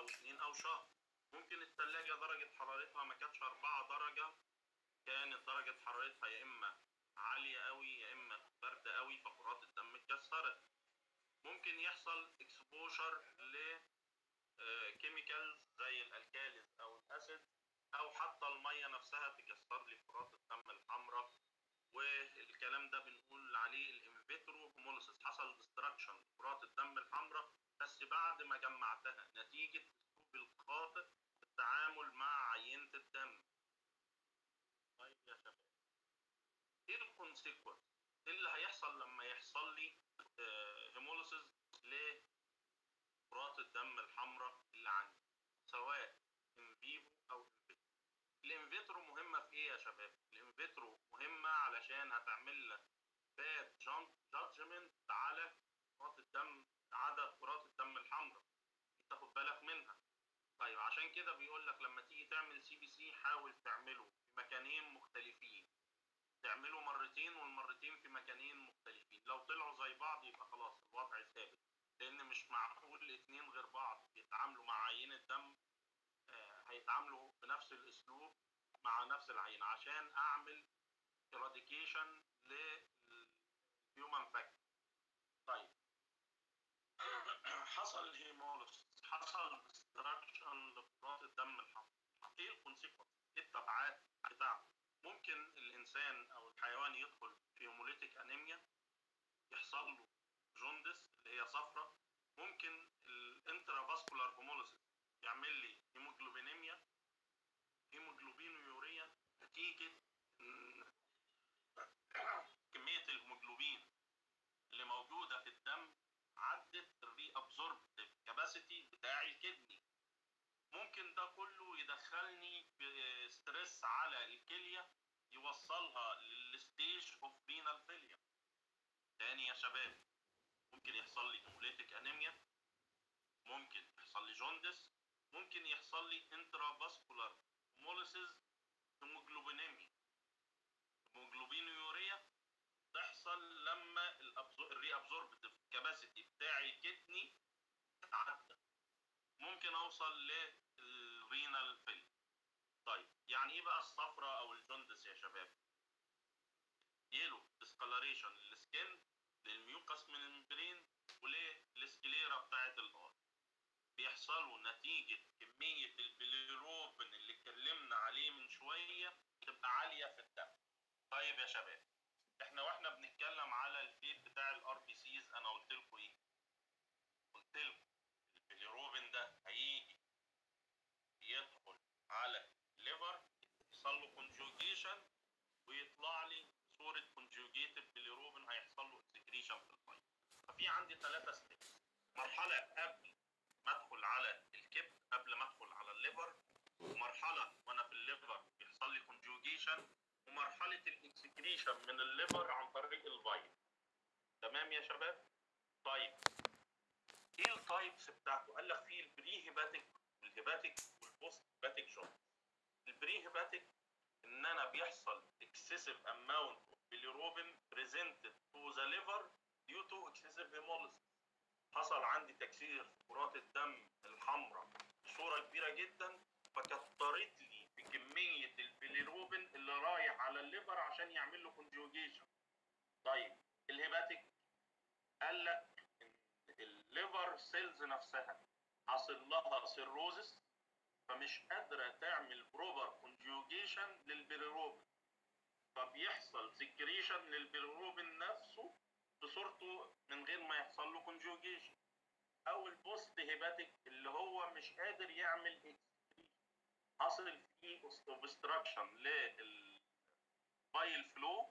او اتنين او شهر ممكن التلاجة درجة حرارتها ما كانتش أربعة درجة كانت درجة حرارتها يا إما عالية قوي يا إما باردة قوي فكرات الدم اتكسرت ممكن يحصل اكسبوجر ل كيميكالز زي الالكاليز او الاسيد او حتى الميه نفسها تكسر لي كرات الدم الحمراء والكلام ده بنقول عليه الانفيترو هوموليسيس حصل ديستراكشن كرات الدم الحمراء بس بعد ما جمعتها نتيجه اسلوب الخاطئ في التعامل مع عينه الدم طيب يا شباب ايه الكونسيكونس ايه اللي هيحصل لما يحصل لي هيموليسيس لكرات الدم الحمراء اللي عندي سواء ان فيفو او ان فيترو الانفيترو مهمه في ايه يا شباب الانفيترو مهمه علشان هتعمل لك باد جادجمنت على كرات الدم عدد كرات الدم الحمراء تاخد بالك منها طيب عشان كده بيقول لك لما تيجي تعمل سي بي سي حاول تعمله في مكانين مختلفين تعمله مرتين والمرتين في مكانين مختلفين لو طلعوا زي بعض يبقى خلاص الوضع ثابت لان مش معقول الاثنين غير بعض يتعاملوا مع عينة دم آه هيتعاملوا بنفس الاسلوب مع نفس العينة عشان اعمل eradication للهيومن فاكتور طيب حصل هيمولوس حصل ديستراكشن لكرات الدم الحمراء ايه الكونسيكونس ايه التبعات بتاعته ممكن الانسان او الحيوان يدخل في هيموليتيك انيميا يحصل له جوندس اللي هي صفرة ممكن الانترافاسكولار هوموليسيس يعمل لي هيموجلوبينيميا هيموجلوبينيوريا نتيجة كمية الهيموجلوبين اللي موجودة في الدم عدت الري ابزوربتيف كاباسيتي بتاع الكدني ممكن ده كله يدخلني بستريس على الكليه يوصلها للستيج اوف رينال فيلير تاني يا شباب ممكن يحصل لي هيموليتيك انيميا ممكن يحصل لي جوندس ممكن يحصل لي انترافاسكولار هيموليسيس هيموجلوبينيميا هيموجلوبينيوريا تحصل لما الري ابزوربتيف كاباسيتي بتاع الكدني تعدى ممكن اوصل للرينال فيل طيب يعني ايه بقى الصفرة او الجوندس يا شباب يلو ديسكالريشن للسكين للميوكس من الممبرين وللسكليرا بتاعت الار بيحصلوا نتيجة كمية البيليروبين اللي اتكلمنا عليه من شوية تبقى عالية في الدم طيب يا شباب احنا واحنا بنتكلم على الفيد بتاع الار بي سيز انا قلت لكم ايه قلت لكم البيليروبين ده هيجي يدخل على الليفر يحصل له كونجوجيشن ويطلع لي صوره كونجوجيتد بيليروبين هيحصل له اكسكريشن في الميه ففي عندي ثلاثه ستيبس مرحله قبل ما ادخل على الكبد قبل ما ادخل على الليفر ومرحله وانا في الليفر بيحصل لي كونجوجيشن ومرحله الاكسكريشن من الليفر عن طريق الفايل تمام يا شباب طيب ايه التايبس بتاعته قال لك في البري هيباتيك والهيباتيك والبوست هيباتيك جون البري هيباتيك ان انا بيحصل excessive amount of bilirubin presented to the liver due to excessive hemolysis حصل عندي تكسير في كرات الدم الحمراء بصوره كبيره جدا فكترت لي بكميه البيليروبين اللي رايح على الليفر عشان يعمل له كونجوجيشن طيب الهيباتيك قال لك الليفر سيلز نفسها حصل لها سيروزس فمش قادره تعمل بروبر كونجوجيشن للبيليروبين فبيحصل سكريشن للبيليروبين نفسه بصورته من غير ما يحصل له كونجوجيشن او البوست هيباتيك اللي هو مش قادر يعمل اكسكريشن حصل فيه اوبستراكشن للبايل فلو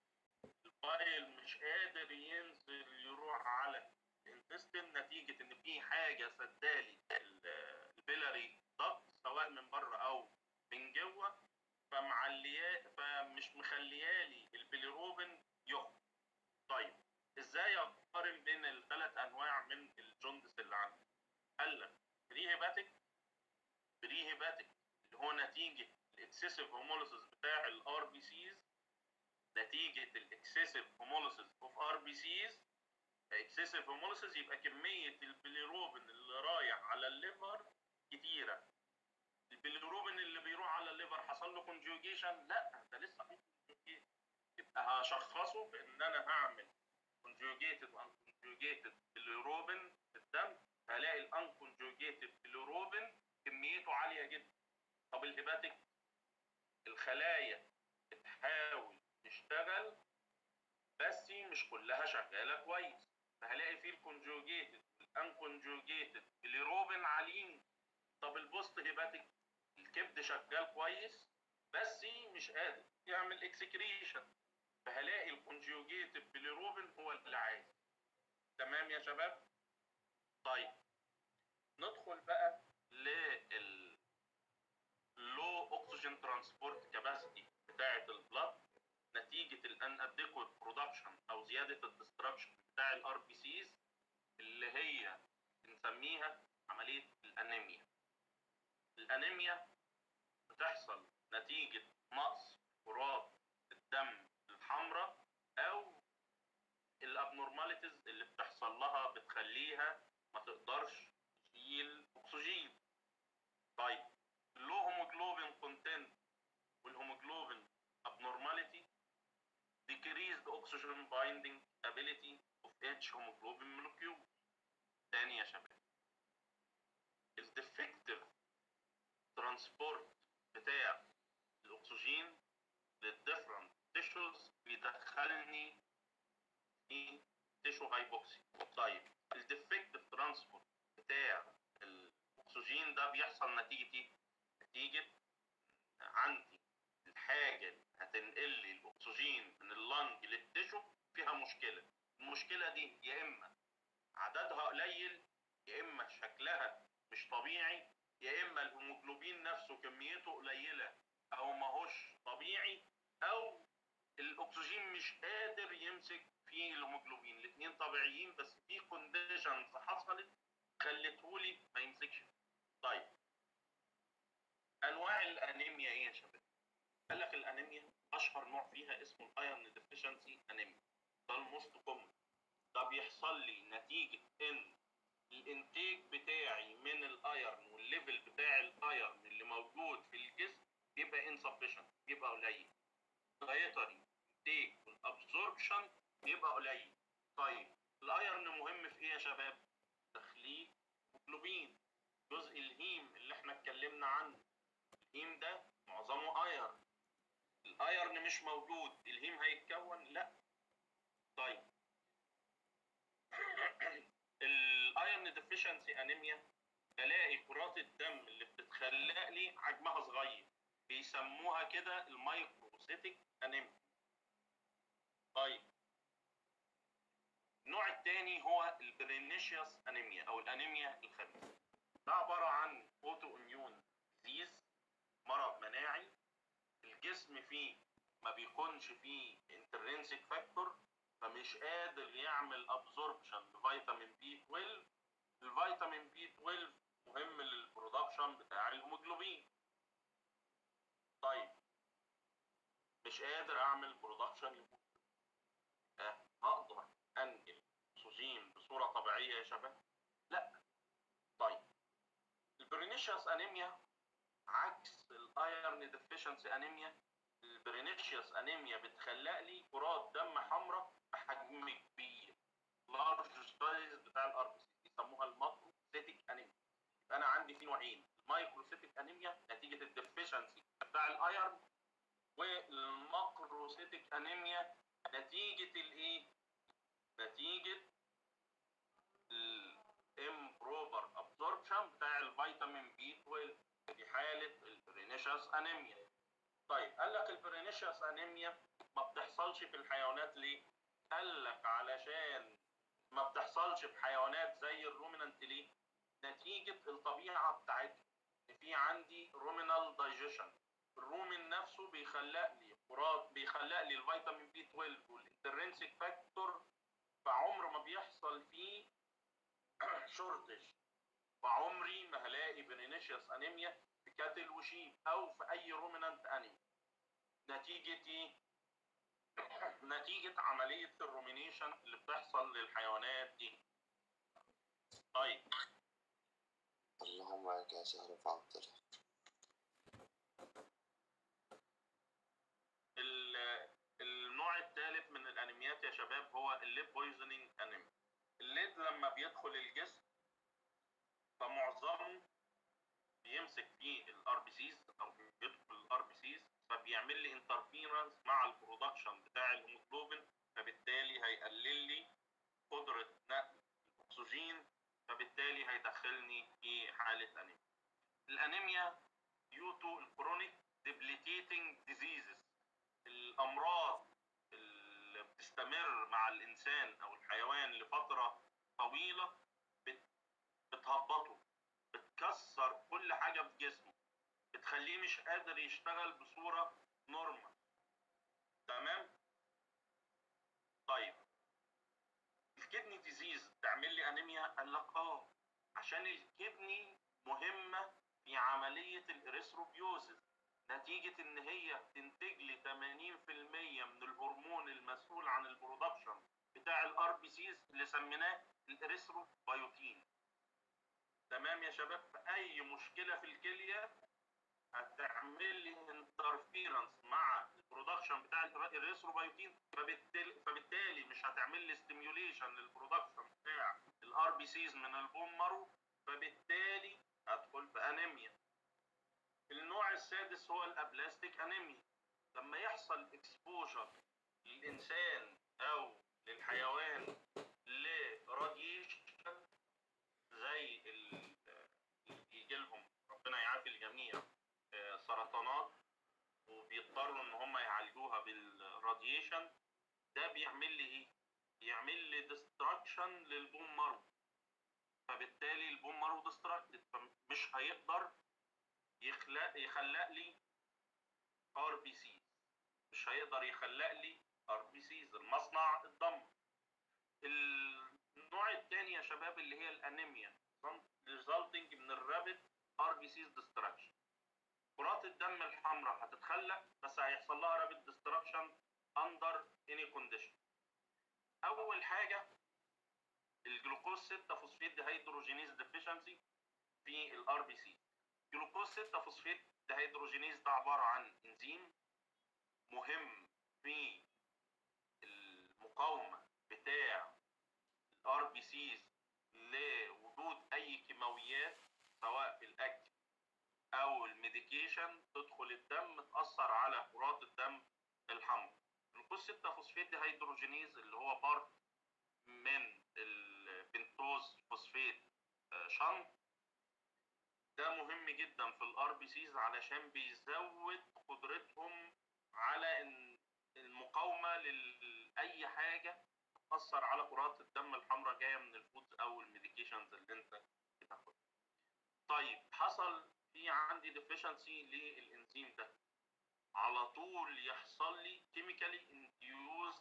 البايل مش قادر ينزل يروح على الانتستين نتيجه ان في حاجه سدالي البيلاري ضغط سواء من بره او من جوه فمعلياه فمش مخليالي البيليروبين يخرج طيب ازاي اقارن بين الثلاث انواع من الجوندس اللي عندي قال لك بري هيباتيك بري هيباتيك اللي هو نتيجه الاكسسيف هوموليسيس بتاع الار بي سيز نتيجه الاكسسيف هوموليسيس اوف ار بي سيز اكسسيف هوموليسيس يبقى كميه البيليروبين اللي رايح على الليفر كتيره البيليروبين اللي بيروح على الليفر حصل له كونجوجيشن لا ده لسه في conjugate. يبقى هشخصه بان انا هعمل كونجوجيتد وان كونجوجيتد بيليروبين في الدم هلاقي الان كونجوجيتد بيليروبين كميته عاليه جدا طب الهيباتيك الخلايا بتحاول تشتغل بس مش كلها شغاله كويس فهلاقي فيه الكونجوجيتد والان كونجوجيتد بيليروبين عاليين طب البوست هيباتيك الكبد شغال كويس بس مش قادر يعمل اكسكريشن فهلاقي الكونجوجيتد بيليروبين هو اللي عايز تمام يا شباب طيب ندخل بقى لل لو اكسجين ترانسبورت كاباسيتي بتاعه البلاد نتيجه الان اديكوت برودكشن او زياده الدستركشن بتاع الار بي سيز اللي هي بنسميها عمليه الانيميا الانيميا بتحصل نتيجه نقص كرات الدم الحمراء او الابنورماليتيز اللي بتحصل لها بتخليها ما تقدرش تشيل اكسجين طيب اللو هيموجلوبين كونتنت والهيموجلوبين abnormality decreased oxygen binding ability of each hemoglobin molecule تاني يا شباب الديفكتيف ترانسبورت بتاع الاكسجين للديفرنت تيشوز بيدخلني في تيشو هايبوكسي طيب الديفكتيف ترانسبورت بتاع الاكسجين ده بيحصل نتيجه ايه؟ نتيجه عندي الحاجه اللي هتنقل لي الاكسجين من اللنج للتيشو فيها مشكله المشكله دي يا اما عددها قليل يا اما شكلها مش طبيعي يا اما الهيموجلوبين نفسه كميته قليله او ماهوش طبيعي او الاكسجين مش قادر يمسك في الهيموجلوبين الاثنين طبيعيين بس في كونديشنز حصلت خلتهولي ما يمسكش طيب انواع الانيميا ايه يا شباب قال لك الانيميا اشهر نوع فيها اسمه الايرن ديفيشنسي انيميا ده الموست كومن ده بيحصل لي نتيجه ان الانتاج بتاعي من الايرن والليفل بتاع الايرن اللي موجود في الجسم بيبقى insufficient بيبقى قليل dietary intake والابسوربشن بيبقى قليل طيب الايرن مهم في ايه يا شباب تخليق هيموجلوبين جزء الهيم اللي احنا اتكلمنا عنه الهيم ده معظمه ايرن الايرن مش موجود الهيم هيتكون لا طيب الايرن ديفيشنسي انيميا بلاقي كرات الدم اللي بتتخلق لي حجمها صغير بيسموها كده المايكروسيتيك انيميا طيب النوع الثاني هو البرينيشيوس انيميا او الانيميا الخبيثه ده عباره عن اوتو اميون ديزيز مرض مناعي الجسم فيه ما بيكونش فيه انترنسيك فاكتور فمش قادر يعمل ابزوربشن لفيتامين بي 12 الفيتامين بي 12 مهم للبرودكشن بتاع الهيموجلوبين طيب مش قادر اعمل برودكشن أه هقدر انقل اكسجين بصوره طبيعيه يا شباب لا طيب البرينيشيوس انيميا عكس الايرن ديفيشنسي انيميا البرينيشيوس انيميا بتخلق لي كرات دم حمراء بحجم كبير لارج سايز بتاع الار بي سي يسموها الماكروسيتيك انيميا يبقى انا عندي في نوعين المايكروسيتيك انيميا نتيجه الديفيشنسي بتاع الايرن والماكروسيتيك انيميا نتيجه الايه نتيجه الامبروفر ابزوربشن بتاع الفيتامين بي 12 في حاله البرينيشيوس انيميا طيب قال لك البرينيشيوس انيميا ما بتحصلش في الحيوانات ليه قال لك علشان ما بتحصلش في حيوانات زي الرومينانت ليه نتيجه الطبيعه بتاعتها في عندي رومينال دايجيشن الرومين نفسه بيخلق لي كرات بيخلق لي الفيتامين بي 12 والانترنسيك فاكتور فعمر ما بيحصل فيه شورتج فعمري ما هلاقي برينيشيوس انيميا في كاتل وشيب او في اي رومينانت انيمال نتيجه ايه نتيجه عمليه الرومينيشن اللي بتحصل للحيوانات دي طيب اللهم معاك يا شهرف عبد الله ال- النوع الثالث من الانيميات يا شباب هو الليد بويزنينج انيميا الليد لما بيدخل الجسم فمعظمه بيمسك فيه الار بي سيز او بيدخل الار بي سيز فبيعمل لي انترفيرنس مع البرودكشن بتاع الهيموجلوبين فبالتالي هيقلل لي قدره نقل الاكسجين فبالتالي هيدخلني في حاله انيميا الانيميا due to chronic debilitating diseases الامراض اللي بتستمر مع الانسان او الحيوان لفتره طويله بت- بتهبطه بتكسر كل حاجه في جسمه بتخليه مش قادر يشتغل بصوره نورمال تمام طيب الكدني ديزيز تعمل لي انيميا قال لك اه عشان الكدني مهمه في عمليه الاريثروبيوزس نتيجة إن هي تنتج لي 80% من الهرمون المسؤول عن البرودكشن بتاع الار بي سيز اللي سميناه الاريثروبيوتين. تمام يا شباب؟ فأي مشكلة في الكلية هتعمل لي انترفيرنس مع البرودكشن بتاع الاريثروبيوتين فبالتالي فبالتالي مش هتعمل لي ستيميوليشن للبرودكشن بتاع الار بي سيز من البون مارو فبالتالي هدخل في انيميا. النوع السادس هو الابلاستيك انيميا لما يحصل اكسبوجر للانسان او للحيوان لراديشن زي ال- يجي لهم ربنا يعافي الجميع آه، سرطانات وبيضطروا ان هم يعالجوها بالراديشن ده بيعمل لي ايه؟ بيعمل لي ديستراكشن للبون مارو فبالتالي البون مارو ديستراكتد فمش هيقدر يخلق يخلق لي ار بي سيز مش هيقدر يخلق لي ار بي سيز المصنع اتدمر النوع الثاني يا شباب اللي هي الانيميا resulting من الرابid ار بي سيز ديستراكشن كرات الدم الحمراء هتتخلق بس هيحصل لها رابد ديستراكشن اندر اني كونديشن اول حاجه الجلوكوز 6 فوسفيت ديهيدروجينيز ديفيشنسي في الار بي سي جلوكوز 6 فوسفيت ديهيدروجينيز ده عباره عن انزيم مهم في المقاومه بتاع الار بي سيز لوجود اي كيماويات سواء الاكل او الميديكيشن تدخل الدم تاثر على كرات الدم الحمراء جلوكوز 6 فوسفيت ديهيدروجينيز اللي هو بارت من البنتوز فوسفيت آه، شنط ده مهم جدا في الار بي سيز علشان بيزود قدرتهم على إن المقاومه لاي حاجه تاثر على كرات الدم الحمراء جايه من الفودز او الميديكيشنز اللي انت بتاخدها. طيب حصل في عندي ديفيشنسي للانزيم ده على طول يحصل لي كيميكالي انديوز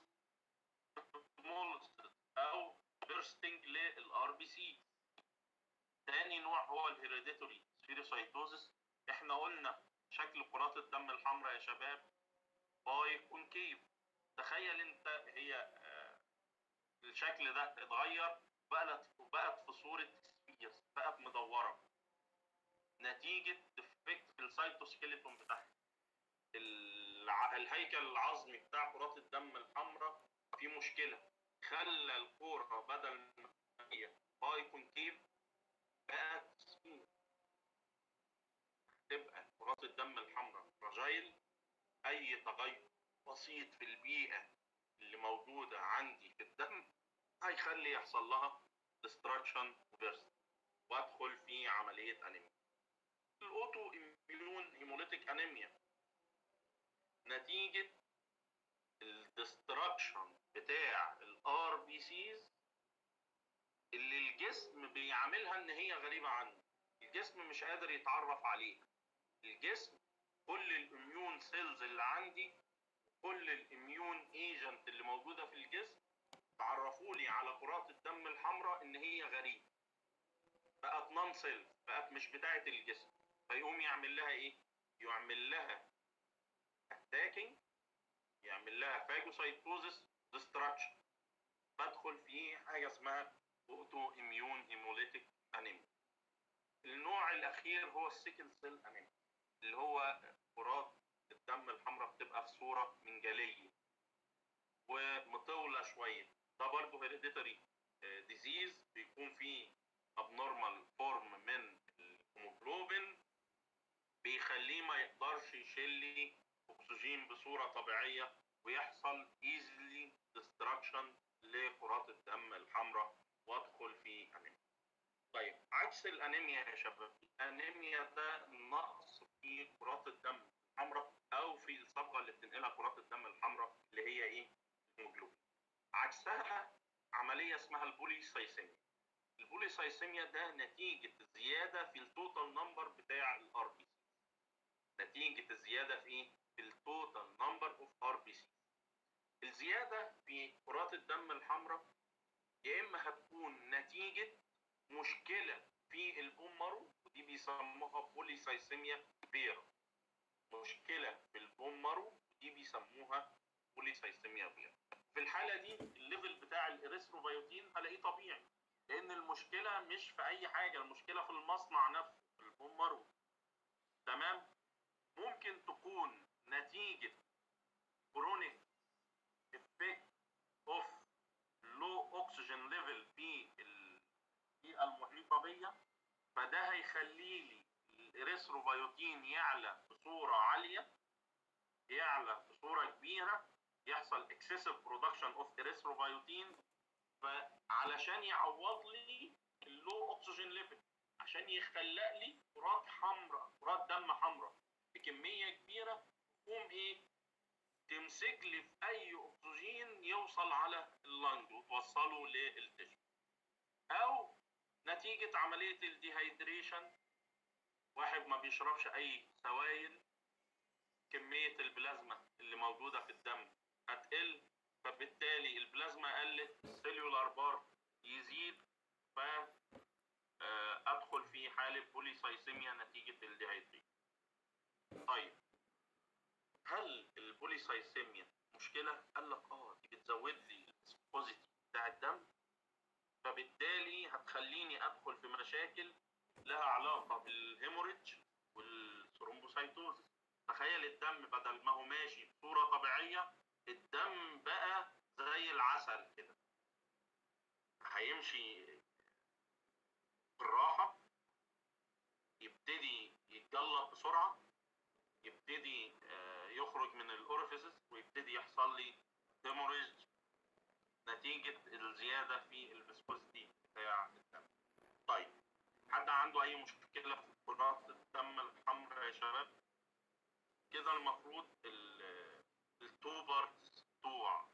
او بيرستنج للار بي سي تاني نوع هو الهيريديتوري سفيروسايتوزس احنا قلنا شكل كرات الدم الحمراء يا شباب باي كونكيف تخيل انت هي آه، الشكل ده اتغير بقت بقت في صوره سفير بقت مدوره نتيجه ديفكت في السيتوسكيلتون بتاعها الع- الهيكل العظمي بتاع كرات الدم الحمراء فيه مشكله خلى الكوره بدل ما هي باي كونكيف بقت سفير تبقى كرات الدم الحمراء فراجايل اي تغير بسيط في البيئه اللي موجوده عندي في الدم هيخلي يحصل لها ديستراكشن بيرست وادخل في عمليه انيميا الاوتو اميون هيموليتيك انيميا نتيجه الديستراكشن بتاع الار بي سيز اللي الجسم بيعاملها ان هي غريبه عنه الجسم مش قادر يتعرف عليها الجسم كل الاميون سيلز اللي عندي كل الاميون ايجنت اللي موجوده في الجسم تعرفوا لي على كرات الدم الحمراء ان هي غريبه بقت نون سيل بقت مش بتاعه الجسم فيقوم يعمل لها ايه يعمل لها اتاكينج يعمل لها فاجوسايتوزس ديستراكشن بدخل في حاجه اسمها اوتو اميون هيموليتيك انيميا النوع النوع الاخير هو السيكل سيل انيميا اللي هو كرات الدم الحمراء بتبقى في صوره منجليه ومطوله شويه ده برضه هيريديتري ديزيز بيكون فيه ابنورمال فورم من الهيموجلوبين بيخليه ما يقدرش يشيل لي اكسجين بصوره طبيعيه ويحصل ايزلي ديستراكشن لكرات الدم الحمراء وادخل في انيميا. طيب عكس الانيميا يا شباب الانيميا ده نقص في كرات الدم الحمراء او في الصبغه اللي بتنقلها كرات الدم الحمراء اللي هي ايه؟ الهيموجلوبين. عكسها عمليه اسمها البوليسايسيميا. البوليسايسيميا ده نتيجه زياده في التوتال نمبر بتاع الار بي سي. نتيجه الزياده في ايه؟ في التوتال نمبر اوف ار بي سي. الزياده في كرات الدم الحمراء يا اما هتكون نتيجه مشكله في البون مارو ودي بيسموها بوليسايسيميا بيرا مشكله في البون مارو ودي بيسموها بوليسايسيميا بيرا في الحاله دي الليفل بتاع الاريثروبيوتين هلاقيه طبيعي لان المشكله مش في اي حاجه المشكله في المصنع نفسه في البون مارو تمام ممكن تكون نتيجه كرونيك افكت اوف لو اوكسجين ليفل في البيئه المحيطه بيا فده هيخلي لي الاريثروبيوتين يعلى بصوره عاليه يعلى بصوره كبيره يحصل اكسسيف برودكشن اوف اريثروبيوتين فعلشان يعوض لي اللو اوكسجين ليفل عشان يخلق لي كرات حمراء كرات دم حمراء بكميه كبيره تقوم ايه تمسك لي في اي اكسجين يوصل على اللنج وتوصله للتشو او نتيجة عملية الديهايدريشن واحد ما بيشربش اي سوائل كمية البلازما اللي موجودة في الدم هتقل فبالتالي البلازما قلت السيلولار بار يزيد ف ادخل في حالة بوليسايسيميا نتيجة الديهايدريشن طيب هل البوليسايسيميا مشكله؟ قال لك اه دي بتزود لي الفيسكوزيتي بتاع الدم فبالتالي هتخليني ادخل في مشاكل لها علاقه بالهيموريدج والثرومبوسايتوزس تخيل الدم بدل ما هو ماشي بصوره طبيعيه الدم بقى زي العسل كده هيمشي بالراحه يبتدي يتجلط بسرعه يبتدي يخرج من الاورفيسز ويبتدي يحصل لي هيموريج نتيجة الزيادة في الفيسكوزيتي بتاع الدم. طيب حد عنده أي مشكلة في كرات الدم الحمراء يا شباب؟ كده المفروض التو بارتس بتوع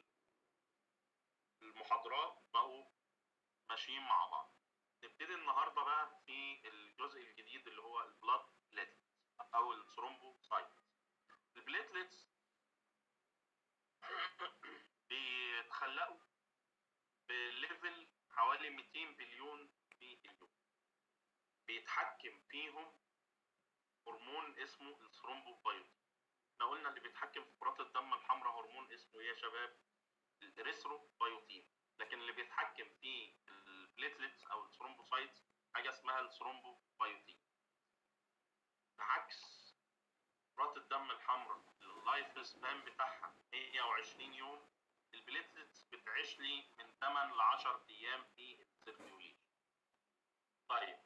المحاضرات بقوا ماشيين مع بعض. نبتدي النهارده بقى في الجزء الجديد اللي هو البلاد بلاتلتس او الثرومبوسايتس. البليتلتس بيتخلقوا بليفل حوالي 200 بليون في اليوم بيتحكم فيهم هرمون اسمه الثرومبوبايوتين احنا قلنا اللي بيتحكم في كرات الدم الحمراء هرمون اسمه ايه يا شباب الاريثروبايوتين لكن اللي بيتحكم في البليتلتس او الثرومبوسايتس حاجه اسمها الثرومبوبايوتين عكس كرات الدم الحمراء اللايف سبان بتاعها 120 يوم البليتلتس بتعيش لي من 8 ل 10 ايام في السيركيوليشن طيب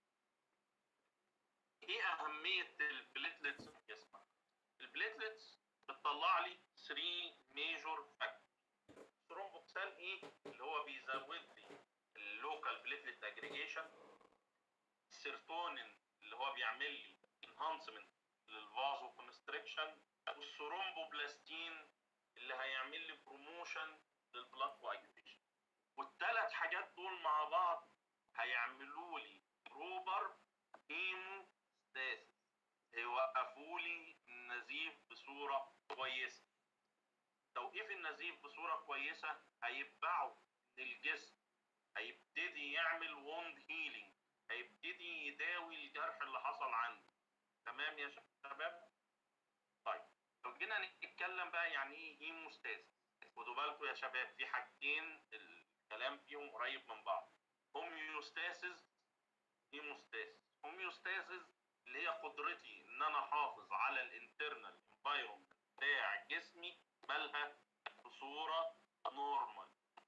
ايه اهميه البليتلتس في جسمك البليتلتس بتطلع لي 3 ميجور فاكتورز ثرومبوكسان ايه اللي هو بيزود لي اللوكال بليتلت اجريجيشن السيرتونين اللي هو بيعمل لي انهانسمنت للفازو كونستريكشن والثرومبوبلاستين اللي هيعمل لي بروموشن للبلاد كواجيوليشن والثلاث حاجات دول مع بعض هيعملوا لي بروبر هيموستاسيس هيوقفوا لي النزيف بصوره كويسه توقيف النزيف بصوره كويسه هيتبعوا ان الجسم هيبتدي يعمل ووند هيلينج هيبتدي يداوي الجرح اللي حصل عندي تمام يا شباب طيب لو جينا نتكلم بقى يعني ايه هيموستاسيس خدوا بالكم يا شباب في حاجتين الكلام فيهم قريب من بعض هوميوستاسيس هيموستاسيس هوميوستاسيس اللي هي قدرتي ان انا احافظ على الانترنال انفايرمنت بتاع جسمي بالها بصوره نورمال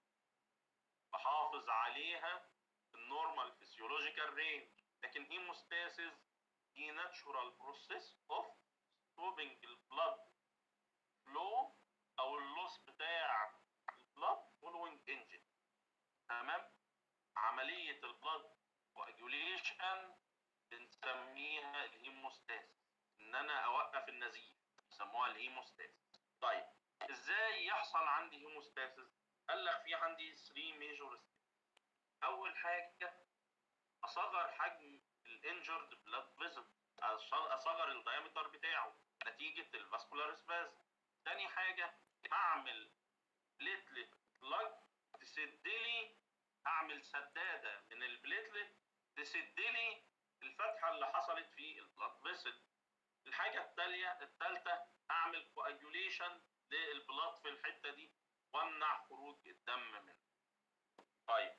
بحافظ عليها النورمال فيسيولوجيكال رينج لكن هيموستاسيس دي ناتشورال بروسيس اوف ستوبنج البلاد فلو او اللوس بتاع البلاد فولوينج انجن تمام عمليه البلاد واجوليشن بنسميها الهيموستاسيس ان انا اوقف النزيف بيسموها الهيموستاسيس طيب ازاي يحصل عندي هيموستاسيس قال لك في عندي 3 ميجور اول حاجه اصغر حجم الانجرد بلاد فيزل اصغر الدايمتر بتاعه نتيجه الفاسكولار سباز تاني حاجه هعمل بليتلت بلاج تسد لي هعمل سداده من البليتلت تسد لي الفتحه اللي حصلت في البلاد فيسل الحاجه التاليه الثالثه اعمل كواجوليشن للبلاد في الحته دي وامنع خروج الدم منه طيب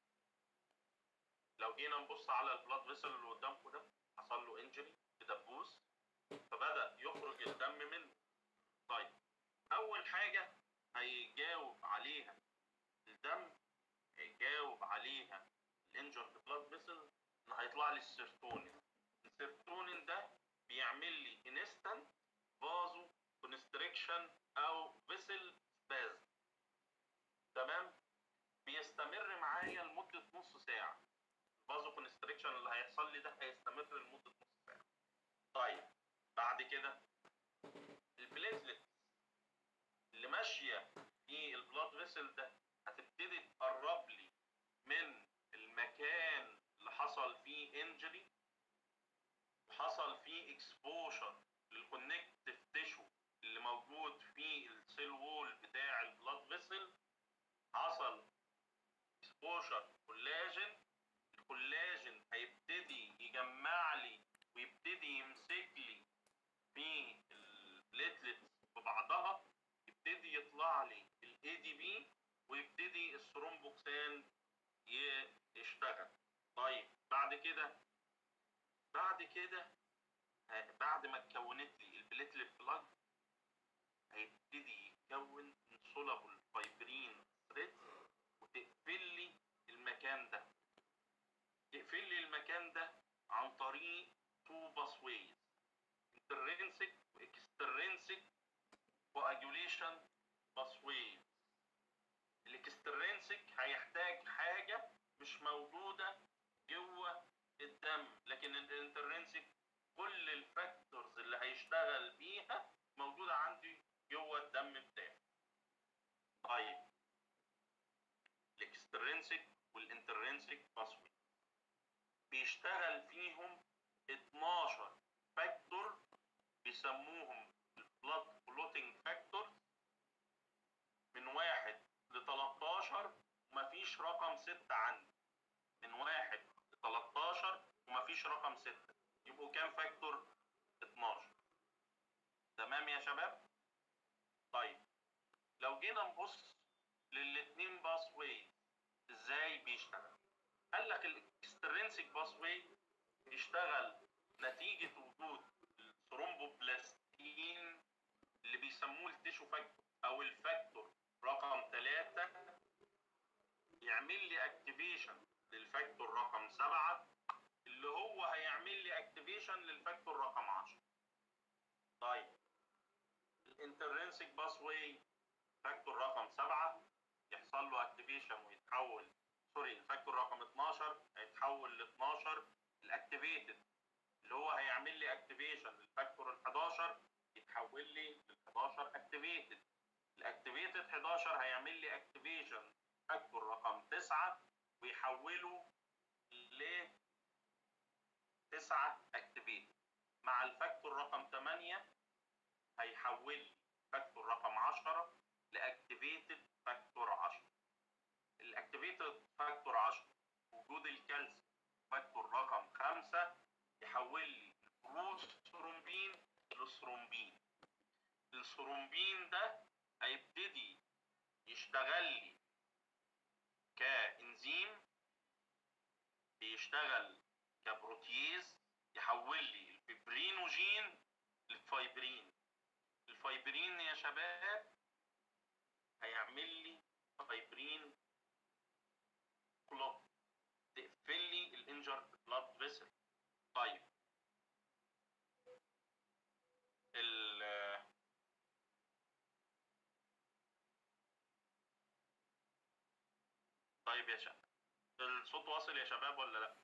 لو جينا نبص على البلاد فيسل اللي قدامكم ده حصل له انجري بدبوس فبدا يخرج الدم منه طيب اول حاجه هيجاوب عليها الدم هيجاوب عليها الانجرد بلاد فيسل ان هيطلع لي السيرتونين السيرتونين ده بيعمل لي انستنت فازو كونستريكشن او فيسل سباز تمام بيستمر معايا لمده نص ساعه الفازو كونستريكشن اللي هيحصل لي ده هيستمر لمده نص ساعه طيب بعد كده البليتلت اللي ماشيه في البلاد فيسل ده هتبتدي تقرب لي من المكان اللي حصل فيه انجري وحصل فيه اكسبوشر للكونكتيف تيشو اللي موجود في السيل وول بتاع البلاد فيسل حصل اكسبوشر كولاجين الكولاجين هيبتدي يجمع لي ويبتدي يمسك لي في البليتلتس ببعضها يبتدي يطلع لي الاي دي بي ويبتدي الثرومبوكسان يشتغل طيب بعد كده بعد كده بعد ما اتكونت لي البليتلت بلاج هيبتدي يتكون انسولابل فايبرين ثريد وتقفل لي المكان ده تقفل لي المكان ده عن طريق تو باسويز انترنسك واكسترنسك واجوليشن باسويز الاكسترنسك هيحتاج حاجه مش موجوده جوه الدم لكن الانترنسك كل الفاكتورز اللي هيشتغل بيها موجوده عندي جوه الدم بتاعي طيب الاكسترنسك والانترنسك باسوي بيشتغل فيهم 12 فاكتور بيسموهم البلاد كلوتنج فاكتور من واحد ل 13 ومفيش رقم 6 عندي من واحد ل 13 ومفيش رقم 6 يبقوا كام فاكتور 12 تمام يا شباب طيب لو جينا نبص للاتنين باس واي ازاي بيشتغل قال لك الاكسترنسك باس واي بيشتغل نتيجة وجود الثرومبوبلاستين اللي بيسموه التيشو فاكتور او الفاكتور رقم 3 يعمل لي اكتيفيشن للفاكتور رقم 7 اللي هو هيعمل لي اكتيفيشن للفاكتور رقم 10 طيب الانترنسك باس واي فاكتور رقم 7 يحصل له اكتيفيشن ويتحول سوري الفاكتور رقم 12 هيتحول ل 12 الاكتيفيتد اللي هو هيعمل لي اكتيفيشن للفاكتور ال 11 يتحول لي لل 11 اكتيفيتد الاكتيفيتد 11 هيعمل لي اكتيفيشن فاكتور رقم 9 ويحوله ل 9 اكتيفيتد مع الفاكتور رقم 8 هيحول لي فاكتور رقم 10 لاكتيفيتد فاكتور 10 الاكتيفيتد فاكتور 10 وجود الكالسيوم فاكتور رقم 5 يحول لي البروثرومبين للثرومبين الثرومبين ده هيبتدي يشتغل لي كانزيم بيشتغل كبروتيز يحول لي الفبرينوجين للفايبرين الفايبرين يا شباب هيعمل لي فايبرين كلوت تقفل لي الانجر بلاد فيسل طيب ال طيب يا شباب الصوت واصل يا شباب ولا لا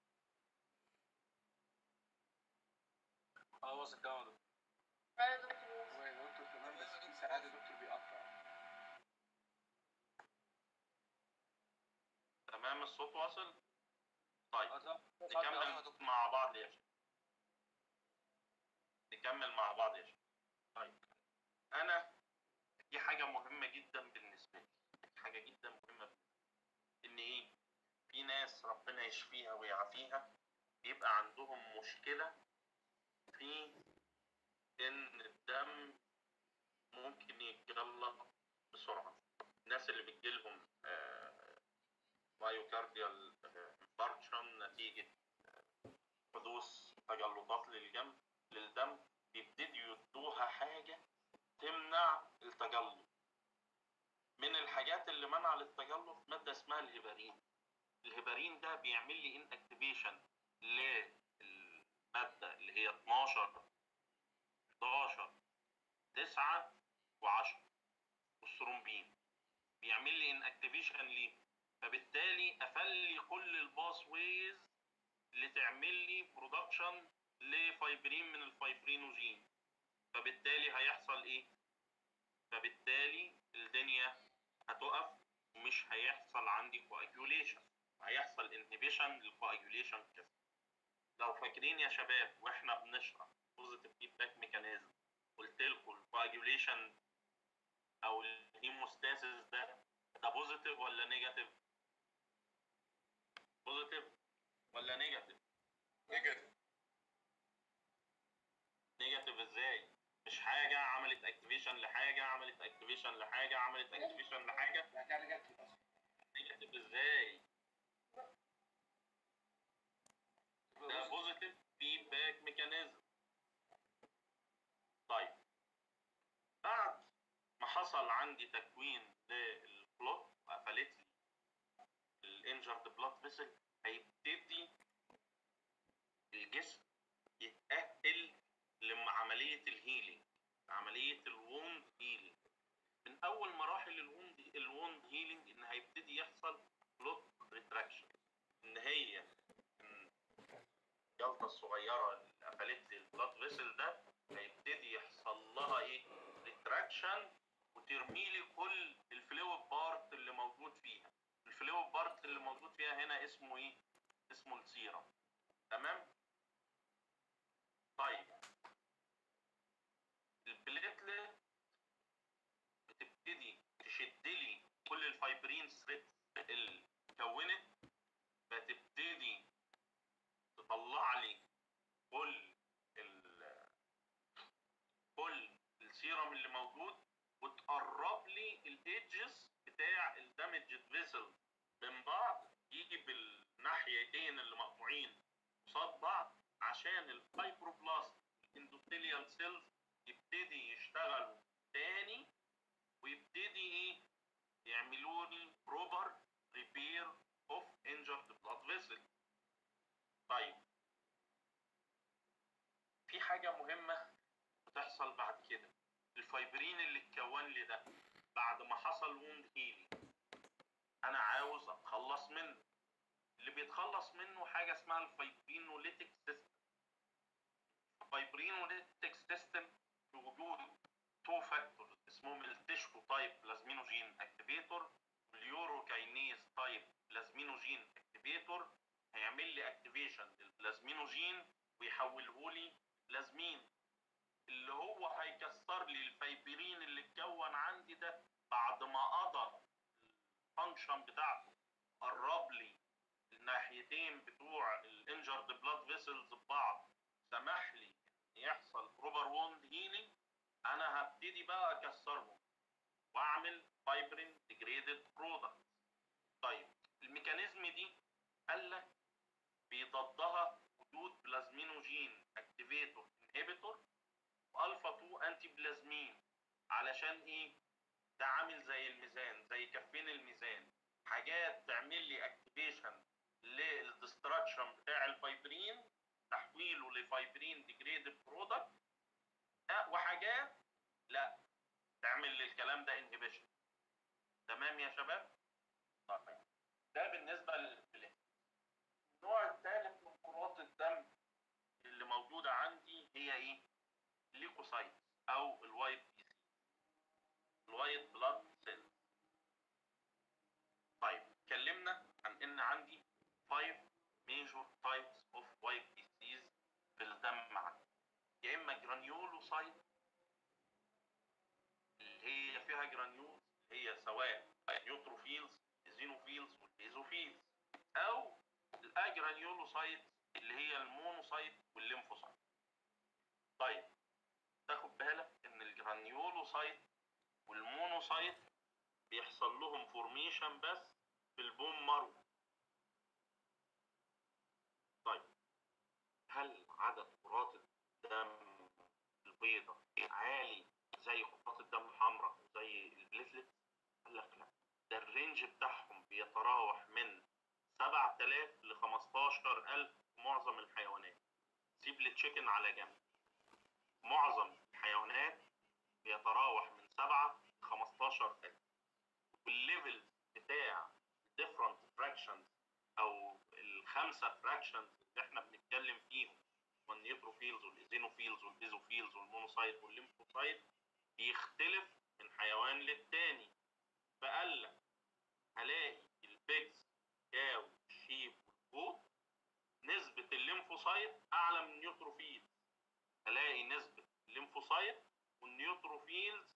اه واصل كمان يا دكتور لا يا دكتور هو يا دكتور تمام بس في ساعات يا دكتور بيقطع تمام الصوت واصل طيب اه طب نكمل مع بعض يا شباب نكمل مع بعض يا شباب طيب انا دي حاجه مهمه جدا بالنسبه لي حاجه جدا مهمه بالنسبة لي. ان ايه في ناس ربنا يشفيها ويعافيها بيبقى عندهم مشكله في ان الدم ممكن يتجلط بسرعه الناس اللي بتجيلهم مايوكارديال انفاركشن نتيجه آه، حدوث تجلطات للجم للدم بيبتدوا يدوها حاجه تمنع التجلط من الحاجات اللي منع للتجلط ماده اسمها الهيبارين الهيبارين ده بيعمل لي ان اكتيفيشن للماده اللي هي 12 11 9 و10 والثرومبين بيعمل لي ان اكتيفيشن ليه فبالتالي قفل لي كل الباس ويز اللي تعمل لي برودكشن لفايبرين من الفايبرينوجين فبالتالي هيحصل ايه فبالتالي الدنيا هتقف ومش هيحصل عندي كواجوليشن هيحصل انهبيشن للكواجوليشن كده لو فاكرين يا شباب واحنا بنشرح بوزيتيف فيدباك ميكانيزم قلت لكم الكواجوليشن او الهيموستاسيس ده ده بوزيتيف ولا نيجاتيف بوزيتيف ولا نيجاتيف نيجاتيف نيجاتيف ازاي مش حاجه عملت اكتيفيشن لحاجه عملت اكتيفيشن لحاجه عملت اكتيفيشن لحاجه بعد كده نيجاتيف اصلا نيجاتيف ازاي ده بوزيتيف فيدباك ميكانيزم طيب بعد ما حصل عندي تكوين للبلوت وقفلت لي الانجرد بلاد فيسل هيبتدي الجسم يتأهل لعملية الهيلينج عملية الووند هيلينج من أول مراحل الووند الووند هيلينج إن هيبتدي يحصل بلوت ريتراكشن إن هي الجلطة الصغيرة اللي قفلت لي البلاد فيسل ده هيبتدي يحصل لها إيه؟ ريتراكشن وترمي لي كل الفلويد بارت اللي موجود فيها الفلويد بارت اللي موجود فيها هنا اسمه ايه اسمه السيرم تمام طيب البليتلت بتبتدي تشد لي كل الفايبرين ثريدز اللي اتكونت فتبتدي تطلع لي كل ال كل السيرم اللي موجود وتقرب لي الايدجز بتاع الدامجد فيسل من بعض يجي بالناحيتين اللي مقطوعين قصاد بعض عشان الفايبروبلاست الاندوثيليال سيلز يبتدي يشتغلوا تاني ويبتدي ايه يعملوا لي بروبر ريبير اوف انجرد بلاد فيسل طيب في حاجة مهمة بتحصل بعد كده الفايبرين اللي اتكون لي ده بعد ما حصل ووند هيلي انا عاوز اتخلص منه اللي بيتخلص منه حاجه اسمها الفايبرينوليتيك سيستم الفايبرينوليتيك سيستم في وجود تو فاكتورز اسمهم التيشو تايب بلازمينوجين اكتيفيتور واليوروكاينيز تايب بلازمينوجين اكتيفيتور هيعمل لي اكتيفيشن للبلازمينوجين ويحوله لي بلازمين اللي هو هيكسر لي الفايبرين اللي اتكون عندي ده بعد ما قضى الفانكشن بتاعته قرب لي الناحيتين بتوع الانجرد بلاد فيسلز ببعض سمح لي إن يحصل بروبر ووند هيلينج انا هبتدي بقى اكسرهم واعمل فايبرين ديجريدد برودكت الميكانيزم دي قال لك بيضادها وجود بلازمينوجين علشان ايه ده عامل زي الميزان زي كفين الميزان حاجات تعمل لي اكتيفيشن للدستراكشن بتاع الفايبرين تحويله لفايبرين ديجريدد برودكت وحاجات لا تعمل لي الكلام ده انهبيشن تمام يا شباب طيب ده بالنسبه للفلين النوع الثالث من كرات الدم اللي موجوده عندي هي ايه ليكوسايت او الوايت بي سي الوايت بلاد سيل طيب اتكلمنا عن ان عندي 5 major types of white disease في الدم عندي يا اما جرانيولوسايت اللي هي فيها جرانيول هي سواء نيوتروفيلز الزينوفيلز والبيزوفيلز او الاجرانيولوسايت اللي هي المونوسايت والليمفوسايت طيب تاخد بالك ان الجرانيولوسايت والمونوسايت بيحصل لهم فورميشن بس في البون مارو طيب هل عدد كرات الدم البيضاء عالي زي كرات الدم الحمراء وزي البليتلت قال لك لا ده الرينج بتاعهم بيتراوح من 7000 ل 15000 معظم الحيوانات سيب التشيكن على جنب معظم الحيوانات بيتراوح من 7 ل 15000 والليفل بتاع different fractions او الخمسه fractions اللي احنا بنتكلم فيهم والنيوتروفيلز والايزينوفيلز والبيزوفيلز والمونوسايت والليمفوسايت بيختلف من حيوان للتاني فقال لك هلاقي البيجز كاو الشيب والبوت نسبة الليمفوسايت أعلى من النيوتروفيلز هلاقي نسبة الليمفوسايت والنيوتروفيلز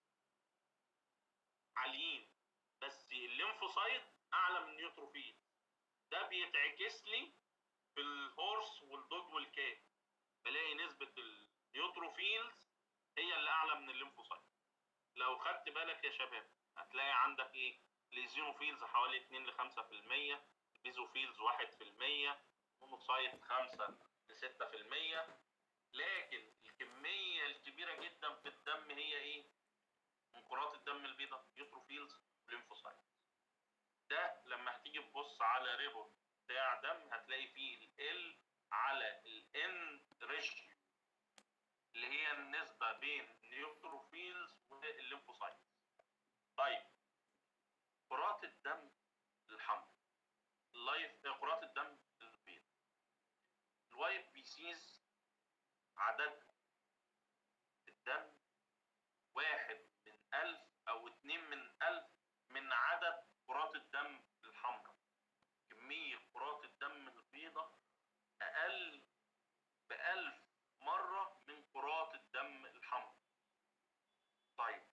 عاليين بس الليمفوسايت أعلى من النيوتروفيل ده بيتعكس لي في الهورس والدوج والكات بلاقي نسبة النيوتروفيلز هي اللي أعلى من الليمفوسايت لو خدت بالك يا شباب هتلاقي عندك إيه الإيزينوفيلز حوالي 2 ل 5% البيزوفيلز 1% مونوسايت 5 ل 6% لكن الكمية الكبيرة جدا في الدم هي إيه؟ من كرات الدم البيضاء نيوتروفيلز وليمفوسايت ده لما هتيجي تبص على ريبورت بتاع دم هتلاقي فيه ال على الان ريشيو اللي هي النسبة بين النيوتروفيلز والليمفوسايت طيب كرات الدم الحمراء اللايف كرات الدم البيض الوايت بيسيز عدد الدم واحد من ألف أو اتنين من ألف من عدد كرات الدم الحمراء كمية كرات الدم البيضاء أقل بألف مرة من كرات الدم الحمراء طيب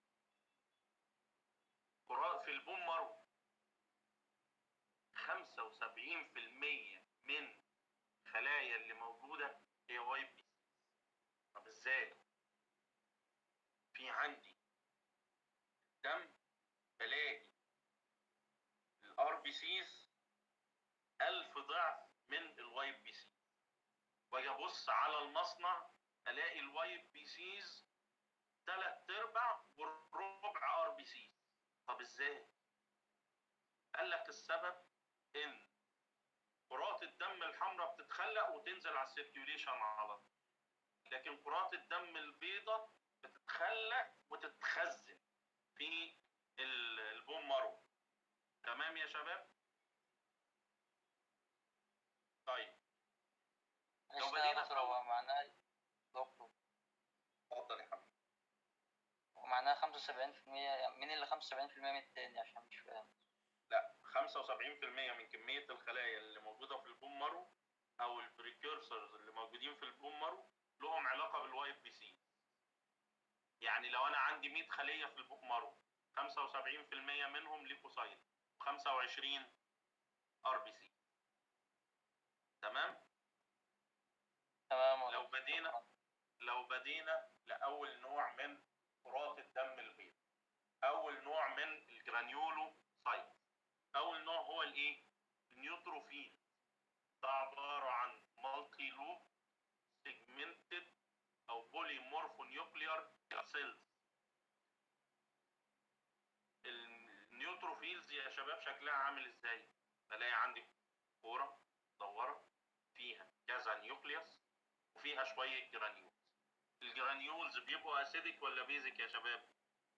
كرات في البون مارو خمسة وسبعين في المية من الخلايا اللي موجودة هي واي بي طب ازاي؟ في عندي دم بلاقي الار بي سيز ألف ضعف من الواي بي سي واجي ابص على المصنع الاقي الواي بي سيز تلات ارباع والربع ار بي سيز طب ازاي؟ قال لك السبب ان كرات الدم الحمراء بتتخلق وتنزل على السيركيوليشن على طول لكن كرات الدم البيضاء بتتخلق وتتخزن في البون مارو تمام يا شباب طيب لو لو بدينا بدينا في أول- هو معناه دكتور اتفضل يا حبيبي ومعناه خمسة وسبعين في المية يعني مين اللي خمسة وسبعين في المية من التاني عشان مش فاهم لا 75% من كمية الخلايا اللي موجودة في البون مارو أو البريكورسرز اللي موجودين في البون مارو لهم علاقة بالوايت بي سي يعني لو أنا عندي 100 خلية في البون مارو 75% منهم ليكوسايت و25 ار بي سي تمام تمام يا لو دكتور. بدينا لو بدينا لأول نوع من كرات الدم البيض أول نوع من الجرانيولو سايت أول نوع هو الإيه؟ النيوتروفيل ده عبارة عن مالتي لوب سيجمنتد أو بولي مورفونيوكليار سيلز شباب شكلها عامل ازاي بلاقي عندي كوره مدوره فيها كذا نيوكليوس وفيها شويه جرانيولز الجرانيولز بيبقوا اسيدك ولا بيزك يا شباب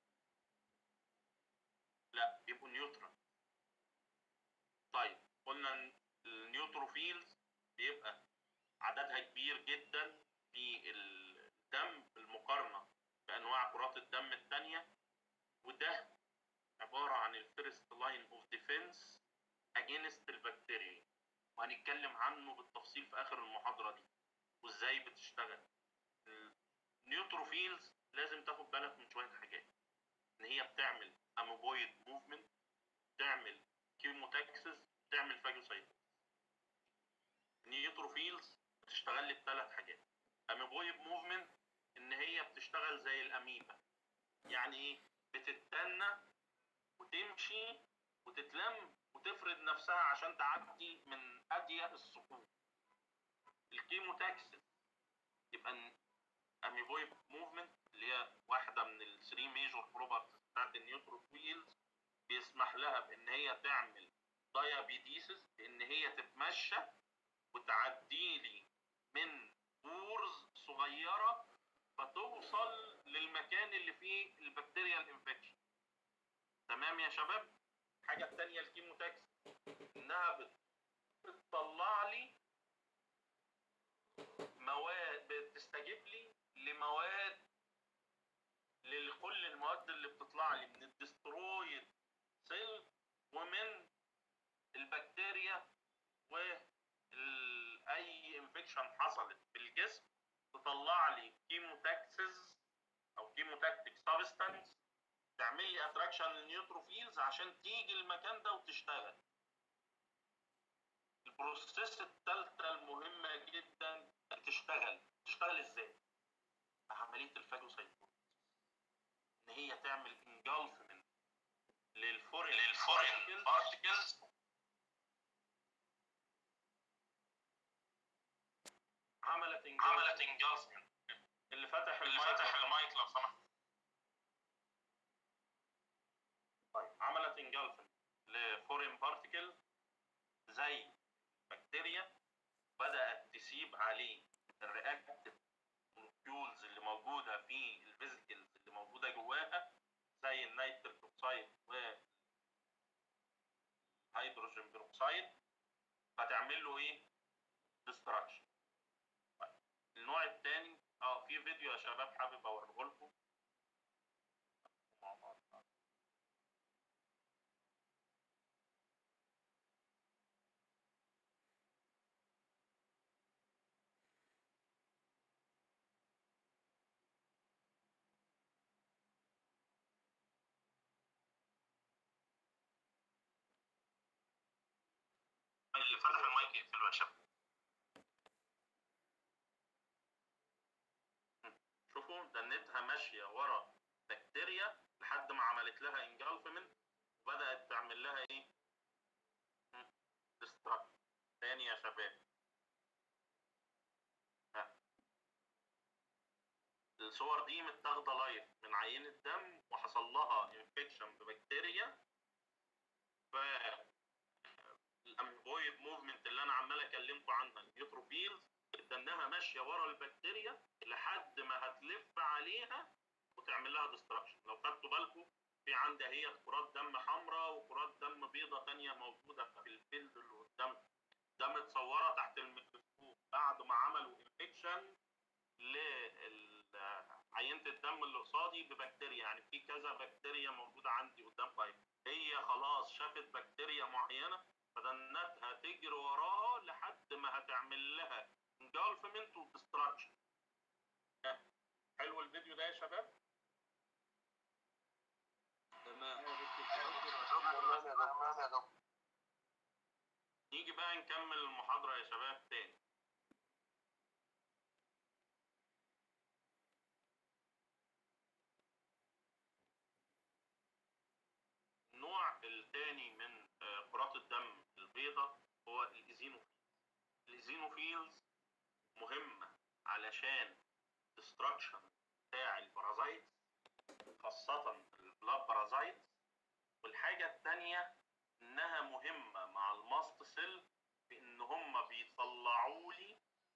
لا بيبقوا نيوترال طيب قلنا إن النيوتروفيلز بيبقى عددها كبير جدا في الدم بالمقارنه بانواع كرات الدم الثانيه وده عباره عن الفيرست لاين اوف ديفense اجينست البكتيريا وهنتكلم عنه بالتفصيل في اخر المحاضره دي وازاي بتشتغل النيوتروفيلز لازم تاخد بالك من شويه حاجات ان هي بتعمل اموبويد موفمنت بتعمل كيموتاكسس بتعمل فاجوسايتوس النيوتروفيلز بتشتغل لي بثلاث حاجات اموبويد موفمنت ان هي بتشتغل زي الاميبا يعني ايه بتتنى وتمشي وتتلم وتفرد نفسها عشان تعدي من اضيق الصفوف الكيموتاكسس يبقى اميبويد موفمنت اللي هي واحده من الثري ميجور بروبرتيز بتاعت النيوتروفيلز بيسمح لها بان هي تعمل دايابيديسس بان هي تتمشى وتعدي لي من بورز صغيره فتوصل للمكان اللي فيه البكتيريا الانفكشن تمام يا شباب الحاجه الثانيه الكيموتاكس انها بت- بتطلع لي مواد بتستجيب لي لمواد لكل المواد اللي بتطلع لي من الدسترويد سيل ومن البكتيريا و ال- اي انفكشن حصلت في الجسم تطلع لي كيموتاكسز او كيموتاكتيك سبستانس تعمل لي اتراكشن للنيوتروفيلز عشان تيجي المكان ده وتشتغل البروسيس الثالثه المهمه جدا تشتغل تشتغل ازاي عمليه الفاجوسايتوز ان هي تعمل انجلفمنت للفورين للفورين بارتكلز عملت عملت انجلفمنت اللي فتح اللي فتح المايك لو سمحت طيب عملت انجلفمنت لفورين بارتكل زي بكتيريا بدأت تسيب عليه الرياكتيف مولكيولز اللي موجودة في الفيزيكلز اللي موجودة جواها زي النيتريك اوكسايد وهيدروجين بيروكسايد فتعمل له ايه؟ ديستراكشن طيب النوع الثاني اه في فيديو يا شباب حابب اوريه لكم مع بعض. اللي فتح المايك يقفله يا شباب شوفوا دنتها ماشيه ورا بكتيريا لحد ما عملت لها انجلفمنت وبدات تعمل لها ايه؟ ديستراكت تاني يا شباب ها. الصور دي متاخده لايف من عينه دم وحصل لها انفكشن ببكتيريا ف الامبويد موفمنت اللي انا عمال اكلمكم عنها النيوتروفيلز انها ماشيه ورا البكتيريا لحد ما هتلف عليها وتعمل لها ديستراكشن لو خدتوا بالكم في عندي هي كرات دم حمراء وكرات دم بيضاء تانية موجوده في الفيلد اللي قدام ده متصوره تحت الميكروسكوب بعد ما عملوا انفكشن لعينه الدم اللي قصادي ببكتيريا يعني في كذا بكتيريا موجوده عندي قدام طيب هي خلاص شافت بكتيريا معينه فدنتها تجري وراها لحد ما هتعمل لها انجلفمنت وديستراكشن حلو الفيديو ده يا شباب تمام نيجي بقى نكمل المحاضرة يا شباب تاني النوع الثاني من آه، كرات الدم البيضاء هو الايزينوفيلز الايزينوفيلز مهمة علشان ديستراكشن بتاع البارازايت خاصة البلاد بارازايت والحاجة التانية انها مهمه مع الماست سيل في ان هم بيطلعوا لي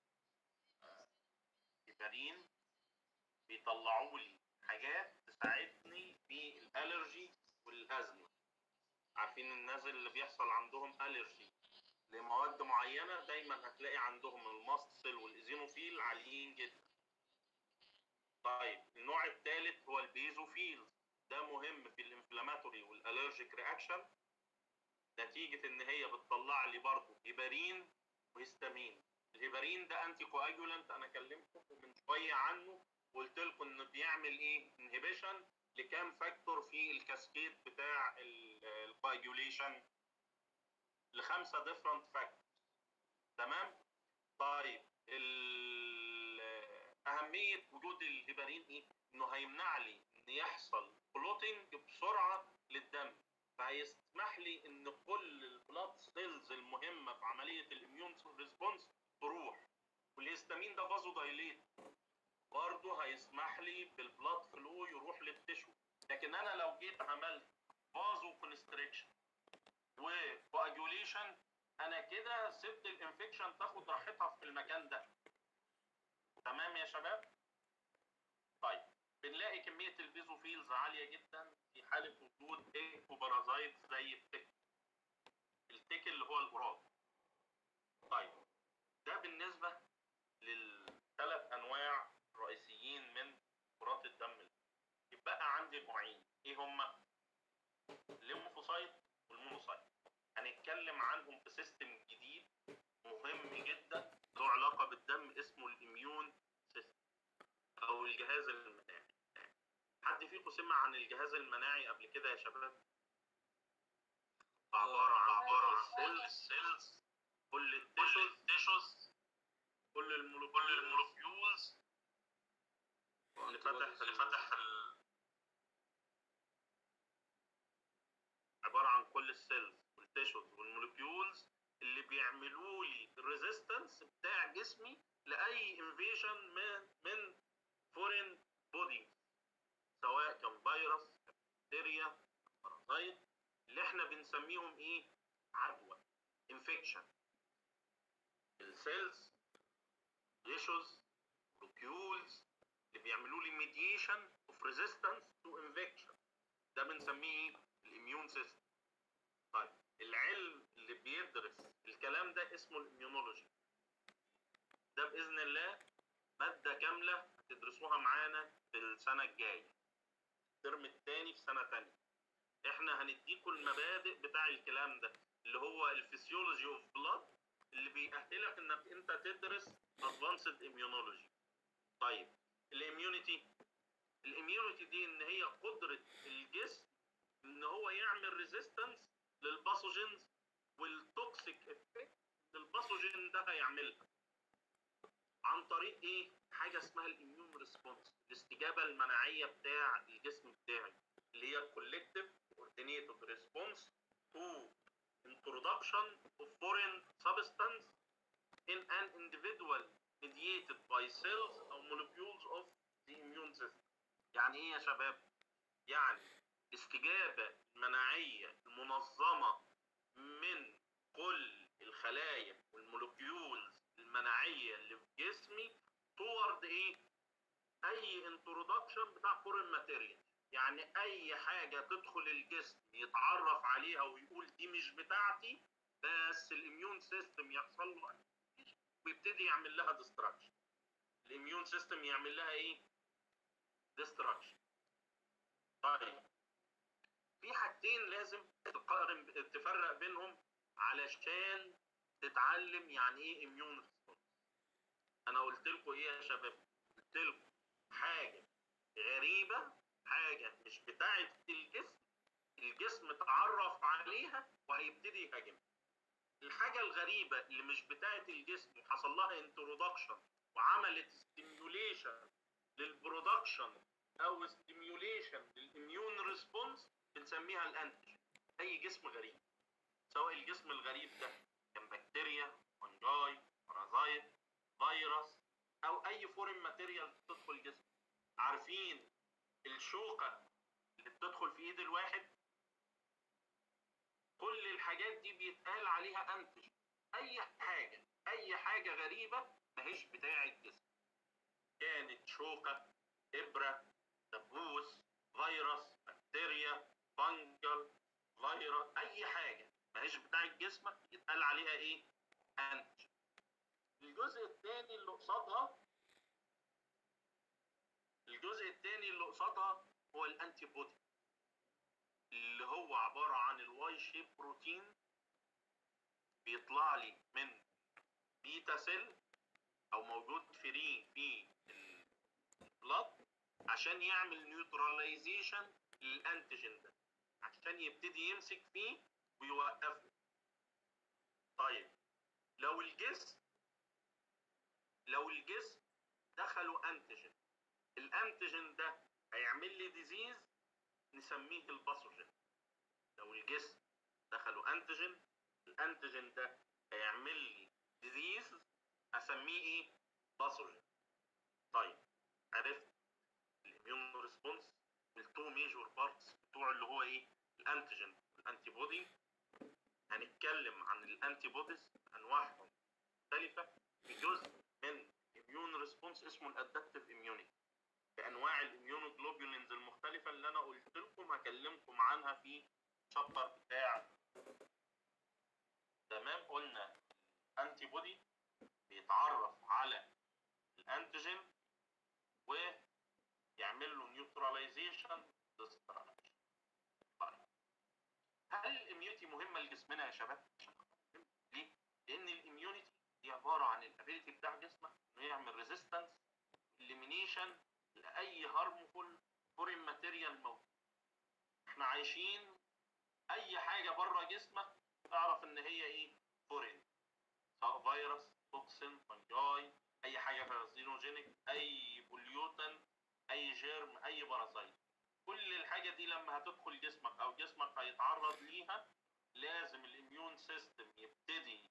هيبرين بيطلعوا لي حاجات تساعدني في الالرجي والازمه عارفين الناس اللي بيحصل عندهم الرجي لمواد معينه دايما هتلاقي عندهم الماست سيل والايزينوفيل عاليين جدا طيب النوع الثالث هو البيزوفيل ده مهم في الانفلاماتوري والالرجيك رياكشن نتيجه ان هي بتطلع لي برضه هيبرين وهستامين الهيبرين ده انتي كواجولانت انا كلمتكم من شويه عنه وقلت لكم انه بيعمل ايه انهبيشن لكام فاكتور في الكاسكيد بتاع الكواجوليشن لخمسه ديفرنت فاكتور تمام طيب ال- اهميه وجود الهيبرين ايه انه هيمنع لي ان يحصل كلوتنج بسرعه للدم فهيسمح لي ان كل البلاد سيلز المهمه في عمليه الاميون ريسبونس تروح والهستامين ده فازو دايليت برضه هيسمح لي بالبلاد فلو يروح للتشو لكن انا لو جيت عملت فازو كونستريكشن وكواجوليشن انا كده سبت الانفكشن تاخد راحتها في المكان ده تمام يا شباب طيب بنلاقي كميه البيزوفيلز عاليه جدا في حاله وجود ايكوبارازايت زي التك التك اللي هو القراد طيب ده بالنسبه للثلاث انواع رئيسيين من كرات الدم يبقى عندي نوعين ايه هما الليمفوسايت والمونوسايت هنتكلم عنهم في سيستم جديد مهم جدا له علاقه بالدم اسمه الاميون سيستم او الجهاز المناعي حد فيكم سمع عن الجهاز المناعي قبل كده يا شباب عباره عن عباره عن سيلز سيلز كل التيشوز كل المولكيولز اللي فتح اللي فتح ال... عباره عن كل السيلز والتيشوز والمولكيولز اللي بيعملوا لي الريزيستنس بتاع جسمي لاي انفيجن من من فورين بودي سواء كان فيروس بكتيريا بارازايت اللي احنا بنسميهم ايه عدوى انفكشن السيلز تيشوز مولكيولز اللي بيعملوا لي ميديشن اوف ريزيستنس تو انفكشن ده بنسميه ايه الاميون سيستم طيب العلم اللي بيدرس الكلام ده اسمه الاميونولوجي ده باذن الله ماده كامله هتدرسوها معانا في السنه الجايه الترم الثاني في سنه ثانيه احنا هنديكم المبادئ بتاع الكلام ده اللي هو الفسيولوجي اوف بلاد اللي بيأهلك انك انت تدرس ادفانسد اميونولوجي طيب الاميونيتي الاميونيتي دي ان هي قدره الجسم ان هو يعمل ريزيستنس للباثوجينز والتوكسيك افكت اللي الباثوجين ده هيعملها عن طريق ايه حاجه اسمها الاميون ريسبونس الاستجابه المناعيه بتاع الجسم بتاعي اللي هي الكولكتيف coordinated response to introduction of foreign substance in an individual mediated by cells او molecules of the immune system يعني ايه يا شباب يعني الاستجابة المناعية المنظمة من كل الخلايا والمولكيولز المناعية اللي في جسمي toward ايه اي انترودكشن بتاع فورين ماتيريال يعني اي حاجة تدخل الجسم يتعرف عليها ويقول دي مش بتاعتي بس الاميون سيستم يحصل له ويبتدي يعمل لها ديستراكشن الاميون سيستم يعمل لها ايه ديستراكشن طيب في حاجتين لازم تقارن تفرق بينهم علشان تتعلم يعني ايه اميون ريسبونس انا قلت لكم ايه يا شباب قلت لكم حاجه غريبه حاجه مش بتاعه الجسم الجسم اتعرف عليها وهيبتدي يهاجمها الحاجه الغريبه اللي مش بتاعه الجسم وحصل لها انترودكشن وعملت ستيميوليشن للبرودكشن او ستيميوليشن للاميون ريسبونس بنسميها الانتيجين اي جسم غريب سواء الجسم الغريب ده كان بكتيريا فنجاي بارازايت فيروس او اي فورين ماتيريال تدخل الجسم عارفين الشوكه اللي بتدخل في ايد الواحد كل الحاجات دي بيتقال عليها انتج اي حاجه اي حاجه غريبه ماهيش بتاع الجسم كانت شوكه ابره دبوس فيروس بكتيريا فانجل فيروس اي حاجه ماهيش بتاع جسمك يتقال عليها ايه انتج الجزء الثاني اللي قصادها الجزء الثاني اللي قصادها هو الانتي بودي اللي هو عباره عن الواي شيب بروتين بيطلع لي من بيتا سيل او موجود فري في البلاد عشان يعمل نيوتراليزيشن للانتيجين ده عشان يبتدي يمسك فيه ويوقفه طيب لو الجسم لو الجسم دخلوا انتيجين الانتيجين ده هيعمل لي ديزيز نسميه الباثوجين لو الجسم دخلوا انتيجين الانتيجين ده هيعمل لي ديزيز اسميه ايه باثوجين طيب عرفت الاميون ريسبونس التو ميجور بارتس بتوع اللي هو ايه الانتيجين والانتي بودي هنتكلم عن الانتي بوديز انواعهم مختلفه في جزء من اميون ريسبونس اسمه الادابتيف اميونيتي بانواع الاميونوجلوبولينز المختلفه اللي انا قلت لكم هكلمكم عنها في الشابتر بتاع تمام قلنا الانتي بودي بيتعرف على الانتيجين ويعمل له نيوتراليزيشن ديستراكشن هل الاميونيتي مهمه لجسمنا يا شباب؟ ليه؟ لان الاميونيتي دي عباره عن الابيليتي بتاع جسمك انه يعمل ريزيستنس اليمينيشن لاي هارمفول فورين ماتيريال موجود احنا عايشين اي حاجه بره جسمك تعرف ان هي ايه فورين سواء فيروس توكسين فنجاي اي حاجه كارسينوجينيك اي بوليوتن اي جيرم اي بارازايت كل الحاجه دي لما هتدخل جسمك او جسمك هيتعرض ليها لازم الاميون سيستم يبتدي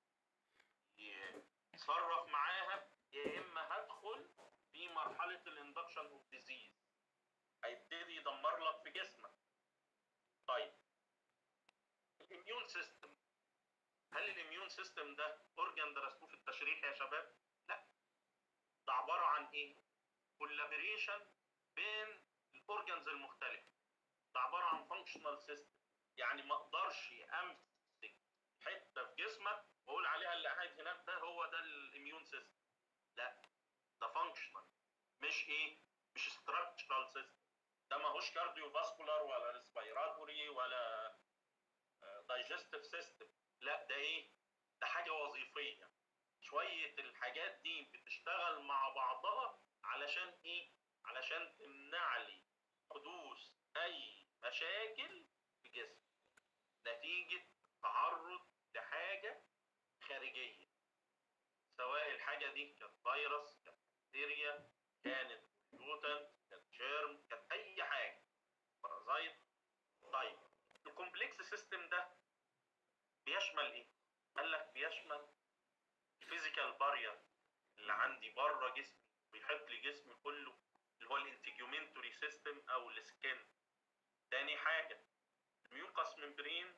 يتصرف معاها يا اما هدخل في مرحله الاندكشن اوف ديزيز هيبتدي يدمر لك في جسمك طيب الاميون سيستم هل الاميون سيستم ده اورجان درستوه في التشريح يا شباب لا ده عباره عن ايه كولابوريشن بين الاورجانز المختلفه ده عباره عن فانكشنال سيستم يعني ما اقدرش امسك حته في جسمك واقول عليها اللي قاعد هناك ده هو ده الاميون سيستم لا ده فانكشنال مش ايه مش ستراكشرال سيستم ده ماهوش كارديو فاسكولار ولا ريسبيراتوري ولا دايجستيف سيستم لا ده ايه ده حاجه وظيفيه شويه الحاجات دي بتشتغل مع بعضها علشان ايه علشان تمنع لي حدوث اي مشاكل في جسم نتيجه تعرض لحاجه خارجيه سواء الحاجه دي كانت فيروس كانت بكتيريا كانت بيوتن كانت جيرم كانت اي حاجه بارازايت طيب الكومبلكس سيستم ده بيشمل ايه قال لك بيشمل الفيزيكال بارير اللي عندي بره جسمي بيحيط لي جسمي كله اللي هو الانتجيومنتوري سيستم او السكن تاني حاجه الميوكاس ممبرين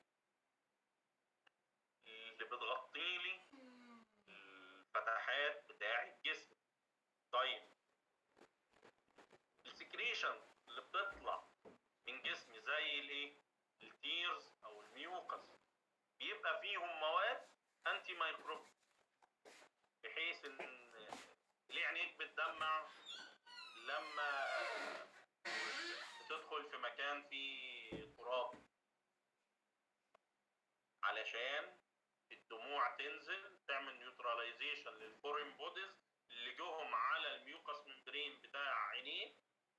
اللي بتغطي لي الفتحات بتاع الجسم طيب السكريشن اللي بتطلع من جسمي زي الايه التيرز او الميوكاس بيبقى فيهم مواد انتي مايكروب بحيث ان ليه عينيك بتدمع لما بتدخل في مكان فيه تراب علشان الدموع تنزل تعمل نيوتراليزيشن للفورين بوديز اللي جوهم على الميوكاس ممبرين بتاع عينيه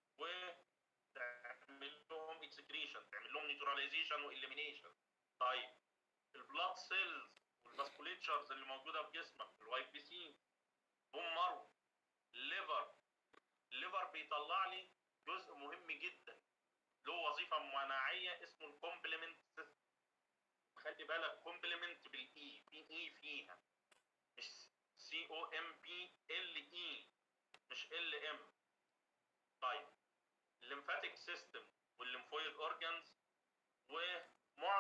وتعمل لهم اكسكريشن تعمل لهم نيوتراليزيشن واليمينيشن طيب البلاد سيلز والفاسكوليتشرز اللي موجوده في جسمك الواي بي سي بوم مارو الليفر الليفر بيطلع لي جزء مهم جدا له وظيفه مناعيه اسمه الكومبلمنت سيستم خلي بالك كومبلمنت بالاي في اي فيها مش سي او ام بي ال اي مش ال ام طيب الليمفاتيك سيستم والليمفويد اورجانز ومعظم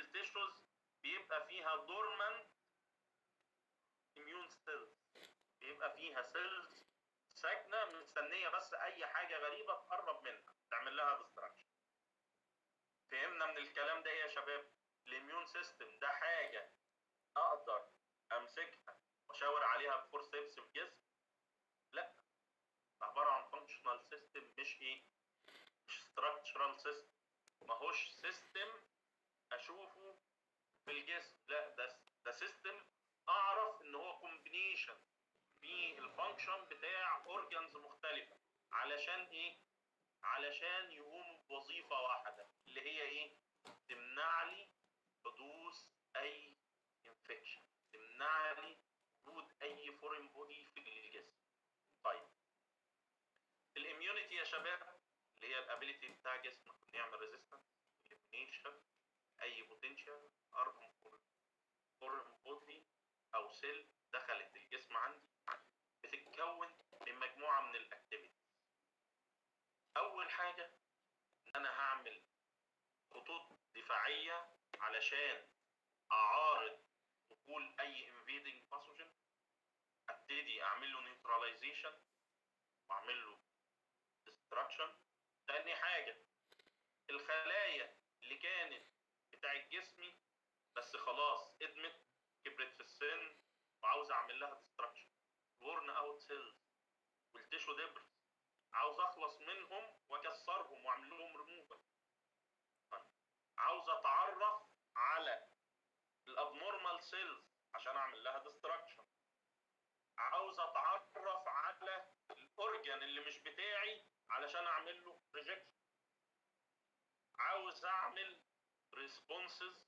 التيشوز بيبقى فيها دورمنت اميون سيلز بيبقى فيها سيلز ساكنه مستنيه بس اي حاجه غريبه تقرب منها تعمل لها ديستراكشن فهمنا من الكلام ده ايه يا شباب الاميون سيستم ده حاجه اقدر امسكها واشاور عليها بفورسيبس في الجسم لا ده عباره عن فانكشنال سيستم مش ايه مش ستراكشرال سيستم ماهوش سيستم اشوفه في الجسم لا ده ده سيستم اعرف ان هو كومبينيشن في الفانكشن بتاع اورجانز مختلفه علشان ايه علشان يقوموا بوظيفه واحده اللي هي ايه تمنع لي حدوث اي انفكشن تمنع لي وجود اي فورين بودي في الجسم طيب الاميونيتي يا شباب اللي هي الابيليتي بتاع جسمك انه يعمل ريزيستنس اليمينيشن اي بوتنشال ارهم فورين بودي او سيل دخلت الجسم عندي بتتكون من مجموعه من الاكتيفيتي اول حاجه ان انا هعمل خطوط دفاعيه علشان اعارض دخول اي انفيدنج باثوجين ابتدي اعمل له نيوتراليزيشن واعمل له ديستراكشن تاني حاجه الخلايا اللي كانت بتاع جسمي بس خلاص ادمت كبرت في السن وعاوز اعمل لها ديستراكشن ورن اوت سيلز والتيشو ديبرز عاوز اخلص منهم واكسرهم واعمل لهم ريموفال عاوز اتعرف على الابنورمال سيلز عشان اعمل لها ديستراكشن عاوز اتعرف على الاورجن اللي مش بتاعي علشان اعمل له ريجكشن عاوز اعمل ريسبونسز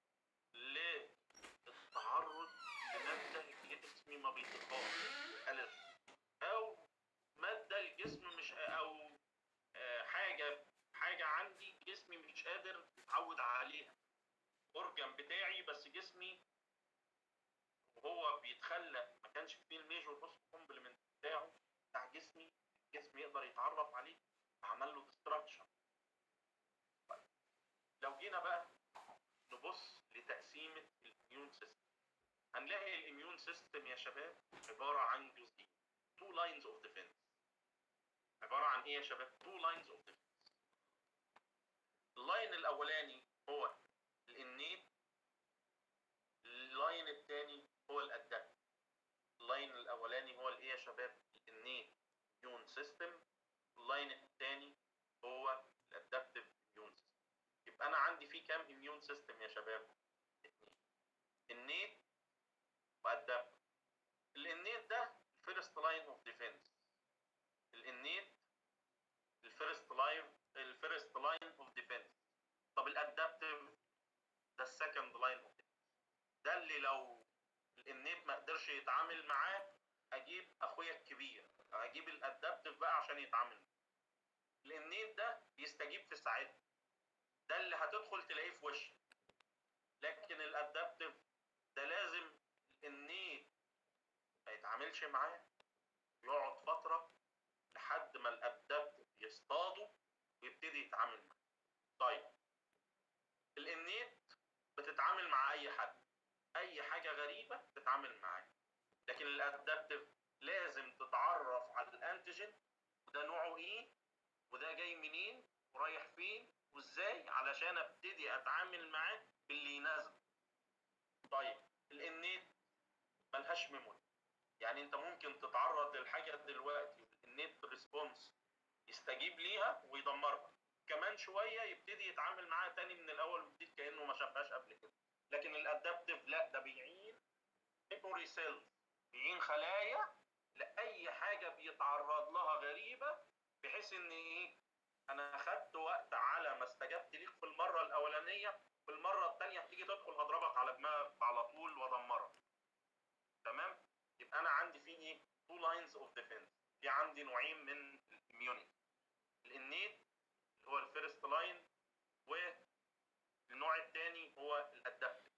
للتعرض لماده جسمي ما بيطيقهاش الرجي او ماده الجسم مش او آه، حاجه حاجه عندي جسمي مش قادر يتعود عليها اورجن بتاعي بس جسمي وهو بيتخلق ما كانش فيه الميجور هوست كومبلمنت بتاعه بتاع جسمي الجسم يقدر يتعرف عليه عمل له ديستراكشن لو جينا بقى نبص لتقسيمه الاميون سيستم هنلاقي الاميون سيستم يا شباب عباره عن جزئين two lines of defense عباره عن ايه يا شباب two lines of defense اللاين الاولاني هو الانيت اللاين الثاني هو الادابت اللاين الاولاني هو الايه يا شباب الانيت immune سيستم اللاين الثاني هو الادابتيف immune سيستم يبقى انا عندي في كام immune سيستم يا شباب اثنين النيت وادابت الانيت ده الفيرست لاين اوف ديفense الانيت الفيرست لاين الفيرست لاين اوف ديفense طب الادابتيف ده السكند لاين اوف ده اللي لو الانيت ما قدرش يتعامل معاه اجيب اخويا الكبير اجيب الادابتيف بقى عشان يتعامل معاه. الانيت ده يستجيب في ساعتها ده اللي هتدخل تلاقيه في وشك لكن الادابتيف ده لازم الانيت ما يتعاملش معاه يقعد فتره لحد ما الادابتيف يصطاده ويبتدي يتعامل معاه طيب الانيت بتتعامل مع اي حد اي حاجه غريبه تتعامل معاه لكن الادابتيف لازم تتعرف على الانتيجين وده نوعه ايه وده جاي منين ورايح فين وازاي علشان ابتدي اتعامل معاه باللي يناسبه طيب الانيت ملهاش ميموري يعني انت ممكن تتعرض للحاجه دلوقتي النت ريسبونس يستجيب ليها ويدمرها كمان شويه يبتدي يتعامل معاها تاني من الاول وجديد كانه ما شافهاش قبل كده لكن الادابتيف لا ده بيعين ميموري سيلز بيعين خلايا لاي حاجه بيتعرض لها غريبه بحيث ان ايه انا خدت وقت على ما استجبت ليك في المره الاولانيه في المره الثانيه هتيجي تدخل هضربك على دماغك على طول وادمرك تمام يبقى انا عندي في ايه تو لاينز اوف ديفense في عندي نوعين من الاميونيتي الانيت هو الفيرست لاين والنوع الثاني هو الادابتيف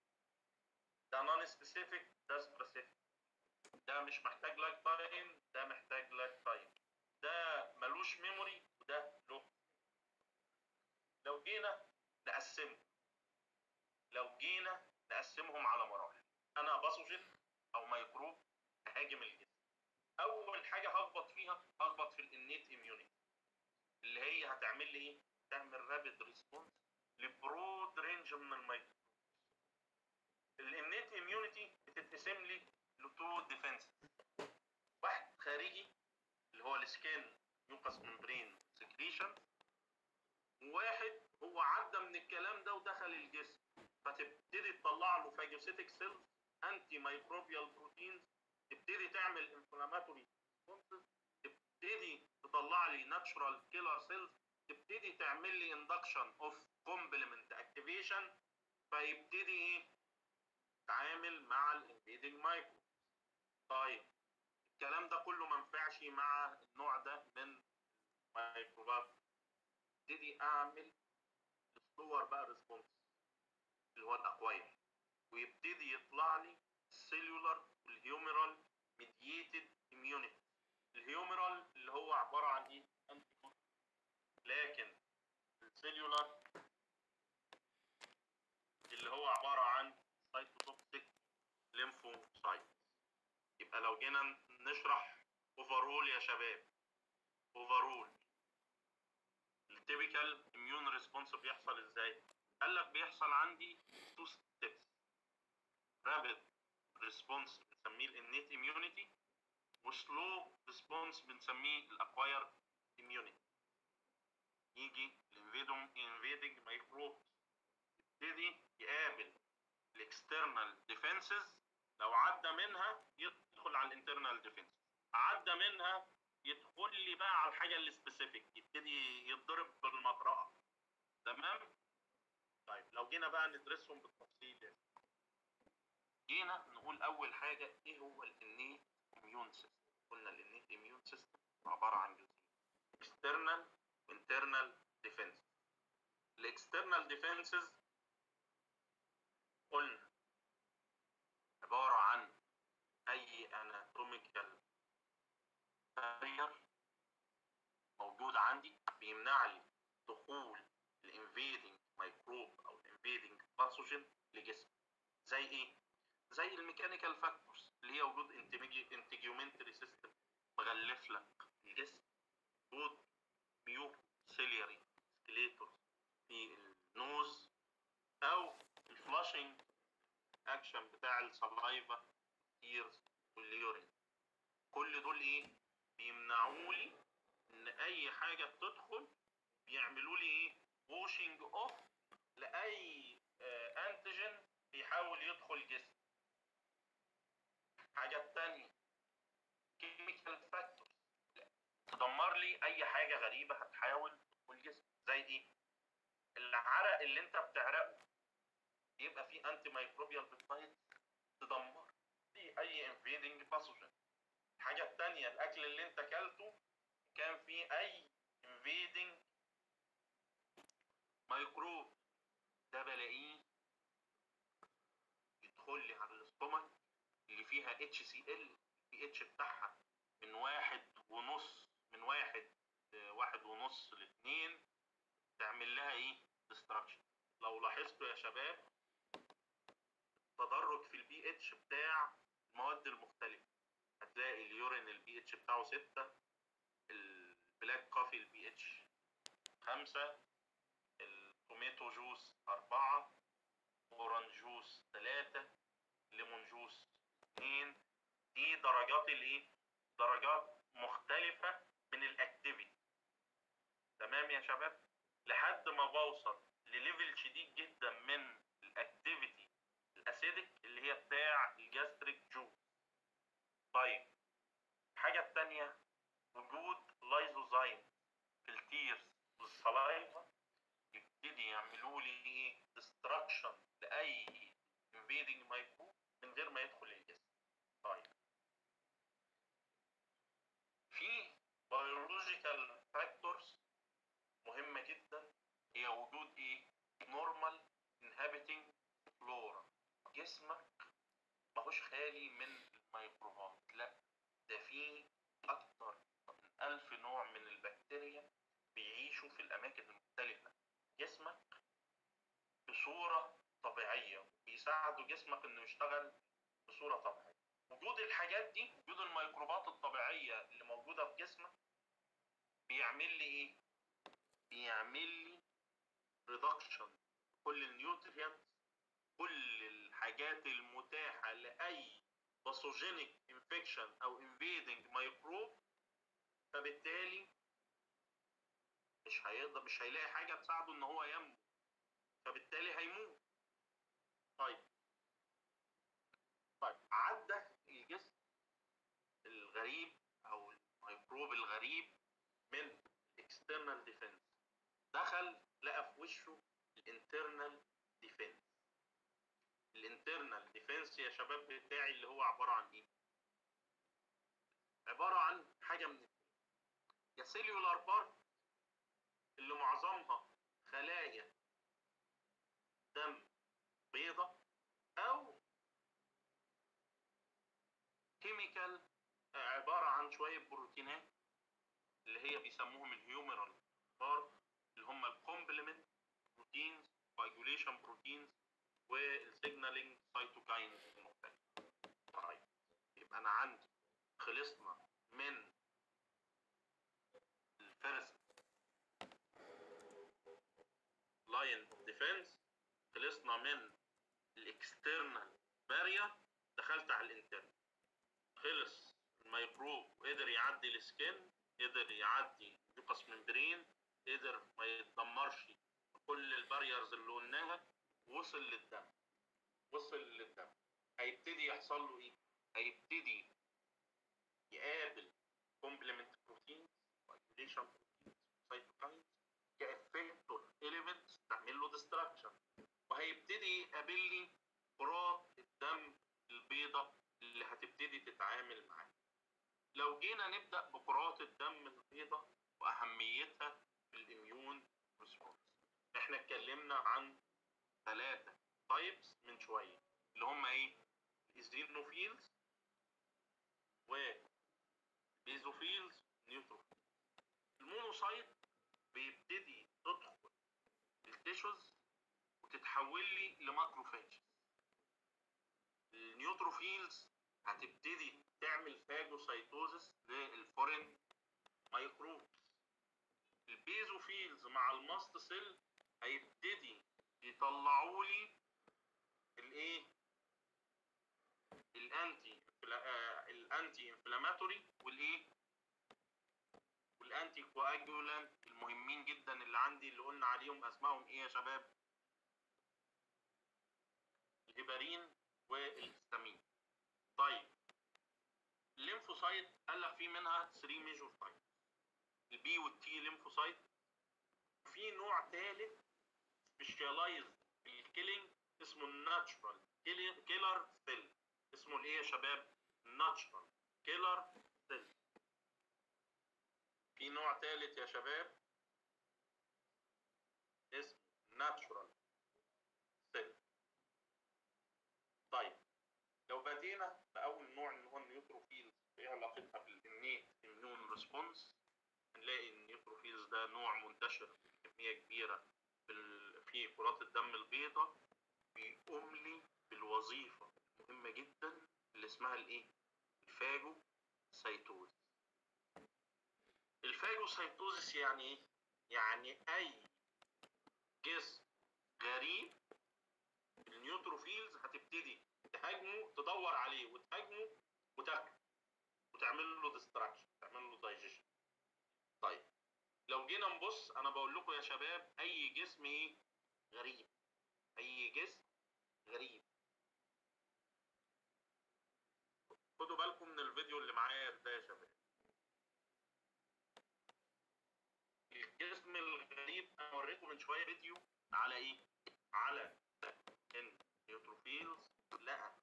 ده نون سبيسيفيك ده سبيسيفيك ده مش محتاج لك تايم ده محتاج لك تايم ده ملوش ميموري وده له لو جينا نقسمه لو جينا نقسمهم على مراحل انا باثوجين او ميكروب هاجم الجسم اول حاجه هخبط فيها هخبط في الانيت اميونيتي اللي هي هتعمل لي ايه تعمل رابيد ريسبونس لبرود رينج من الميكروب الانيت اميونيتي بتتقسم لي لتو ديفنس واحد خارجي اللي هو السكين يوكس ممبرين سكريشن وواحد هو عدى من الكلام ده ودخل الجسم فتبتدي تطلع له فاجوسيتك سيلز انتي مايكروبيال بروتينز تبتدي تعمل انفلاماتوري تبتدي تطلع لي ناتشورال كيلر سيلز تبتدي تعمل لي اندكشن اوف كومبلمنت اكتيفيشن فيبتدي ايه تعامل مع الانفيدنج مايكرو طيب الكلام ده كله ما ينفعش مع النوع ده من الميكروبات ابتدي اعمل الصور بقى ريسبونس اللي هو الاقويم ويبتدي يطلع لي السيلولار والهيومرال ميدييتد اميونيتي الهيومرال اللي هو عباره عن ايه؟ انتي لكن السيلولار اللي هو عباره عن سايتوتوكسيك ليمفوسايت يبقى لو جينا نشرح اوفرول يا شباب اوفرول التيبيكال اميون ريسبونس بيحصل ازاي؟ قال لك بيحصل عندي تو ستيبس رابيد ريسبونس بنسميه الانيت اميونيتي وسلو ريسبونس بنسميه الاكوايرد اميونيتي يجي الانفيدنج مايكروب يبتدي يقابل الاكسترنال ديفenses لو عدى منها يدخل على الانترنال ديفنس عدى منها يدخل لي بقى على الحاجه السبيسيفيك يبتدي يتضرب بالمطرقه تمام طيب لو جينا بقى ندرسهم بالتفصيل يعني. جينا نقول اول حاجه ايه هو الانيت اميون سيستم قلنا الانيت اميون سيستم عباره عن جزئين اكسترنال internal defense الاكسترنال ديفنسز قلنا عبارة عن أي anatomical barrier موجود عندي بيمنع لي دخول الانفيدنج ميكروب أو الانفيدنج باثوجين لجسمي زي إيه؟ زي الميكانيكال فاكتورز اللي هي وجود انتجيومنتري سيستم مغلف لك الجسم وجود ميو سيلياري سكليتور في النوز او الفلاشنج اكشن بتاع السلايفا تيرز واليورين كل دول ايه بيمنعوا لي ان اي حاجه بتدخل بيعملوا لي ايه ووشنج اوف لاي آه انتيجين بيحاول يدخل جسم حاجه تانية كيميكال فاكتورز تدمر لي اي حاجه غريبه هتحاول تدخل الجسم زي ايه العرق اللي انت بتعرقه يبقى فيه انتي مايكروبيال بيبتايد تدمر في اي انفيدنج باثوجين الحاجه الثانيه الاكل اللي انت اكلته كان فيه اي انفيدنج ميكروب ده بلاقيه يدخل لي على الاستومك اللي فيها اتش سي ال البي اتش بتاعها من واحد ونص من واحد واحد ونص لاثنين تعمل لها ايه ديستراكشن لو لاحظتوا يا شباب تدرج في البي اتش بتاع المواد المختلفة هتلاقي اليورين البي اتش بتاعه ستة البلاك كوفي البي اتش خمسة التوميتو جوس أربعة أورانج جوس ثلاثة ليمون جوس اثنين دي درجات الايه؟ درجات مختلفة من الاكتيفيتي تمام يا شباب؟ لحد ما بوصل لليفل شديد جدا من الاكتيفيتي الاسيدك اللي هي بتاع الجاستريك جوس طيب الحاجة التانية وجود لايزوزايم في التيرز والسلايفا يبتدي يعملوا لي ايه ديستراكشن لاي انفيدنج مايكروب من غير ما يدخل الجسم طيب في بيولوجيكال فاكتورز مهمة جدا هي وجود ايه نورمال انهابيتنج فلورا جسمك ماهوش خالي من الميكروبات لا ده فيه اكتر من الف نوع من البكتيريا بيعيشوا في الاماكن المختلفة جسمك بصورة طبيعيه بيساعدوا جسمك انه يشتغل بصوره طبيعيه وجود الحاجات دي وجود الميكروبات الطبيعيه اللي موجوده في جسمك بيعمل لي ايه بيعمل لي ريدكشن كل النيوتريانت كل الحاجات المتاحه لاي باثوجينيك انفكشن او انفيدنج ميكروب فبالتالي مش هيقدر مش هيلاقي حاجه تساعده ان هو ينمو فبالتالي هيموت طيب طيب عدى الجسم الغريب او الميكروب الغريب من external defense دخل لقى في وشه الانترنال ديفنس الانترنال ديفنس يا شباب بتاعي اللي هو عباره عن ايه عباره عن حاجه من اتنين. يا سيلولار بارت اللي معظمها خلايا دم بيضة أو كيميكال عبارة عن شوية بروتينات اللي هي بيسموهم الهيومرال بارت اللي هم الكومبلمنت بروتينز واجوليشن بروتينز والسيجنالينج سايتوكاينز المختلفة طيب يبقى أنا عندي خلصنا من الفيرست لاين اوف ديفense خلصنا من الاكسترنال بارير دخلت على الانترنال خلص الميكروب وقدر يعدي السكن قدر يعدي يوكس ممبرين قدر ما يتدمرش كل الباريرز اللي قلناها وصل للدم وصل للدم هيبتدي يحصل له ايه؟ هيبتدي يقابل كومبلمنت بروتينز وايوليشن بروتينز سايتوكاينز كافكتور اليمنتس تعمل له ديستراكشن وهيبتدي يقابل لي كرات الدم البيضاء اللي هتبتدي تتعامل معاه لو جينا نبدا بكرات الدم البيضاء واهميتها في الاميون ريسبونس احنا اتكلمنا عن ثلاثه تايبس من شويه اللي هم ايه الايزينوفيلز وبيزوفيلز نيوتروفيلز المونوسايت بيبتدي تدخل التيشوز وتتحول لي لماكروفاج النيوتروفيلز هتبتدي تعمل فاجوسايتوزس للفورين مايكروبس البيزوفيلز مع الماست سيل هيبتدي يطلعوا لي الايه الانتي آه، الانتي انفلاماتوري والايه والانتي كواجولانت المهمين جدا اللي عندي اللي قلنا عليهم اسمائهم ايه يا شباب الهيبارين والهستامين طيب الليمفوسايت قال لك في منها 3 ميجور تايب البي والتي ليمفوسايت في نوع ثالث سبيشالايز في الكيلينج اسمه الناتشرال كيلر سيل اسمه الايه يا شباب ناتشرال كيلر سيل في نوع ثالث يا شباب اسمه ناتشرال سيل طيب لو بدينا بأول نوع اللي هو النيوتروفيلز ايه علاقتها بالانيت اميون ريسبونس هنلاقي النيوتروفيلز ده نوع منتشر بكمية كبيرة في ال- في كرات الدم البيضاء بيقوم لي بالوظيفة مهمة جدا اللي اسمها الايه؟ الفاجو سيتوز الفاجوسايتوزس يعني ايه؟ يعني اي جسم غريب النيوتروفيلز هتبتدي تهاجمه تدور عليه وتهاجمه وتاكله وتعمل له ديستراكشن تعمل له دايجيشن طيب لو جينا نبص انا بقول لكم يا شباب اي جسم ايه غريب اي جسم غريب خدوا بالكم من الفيديو اللي معايا ده يا شباب الجسم الغريب انا وريتكم من شويه فيديو على ايه على ان نيوتروفيلز لقى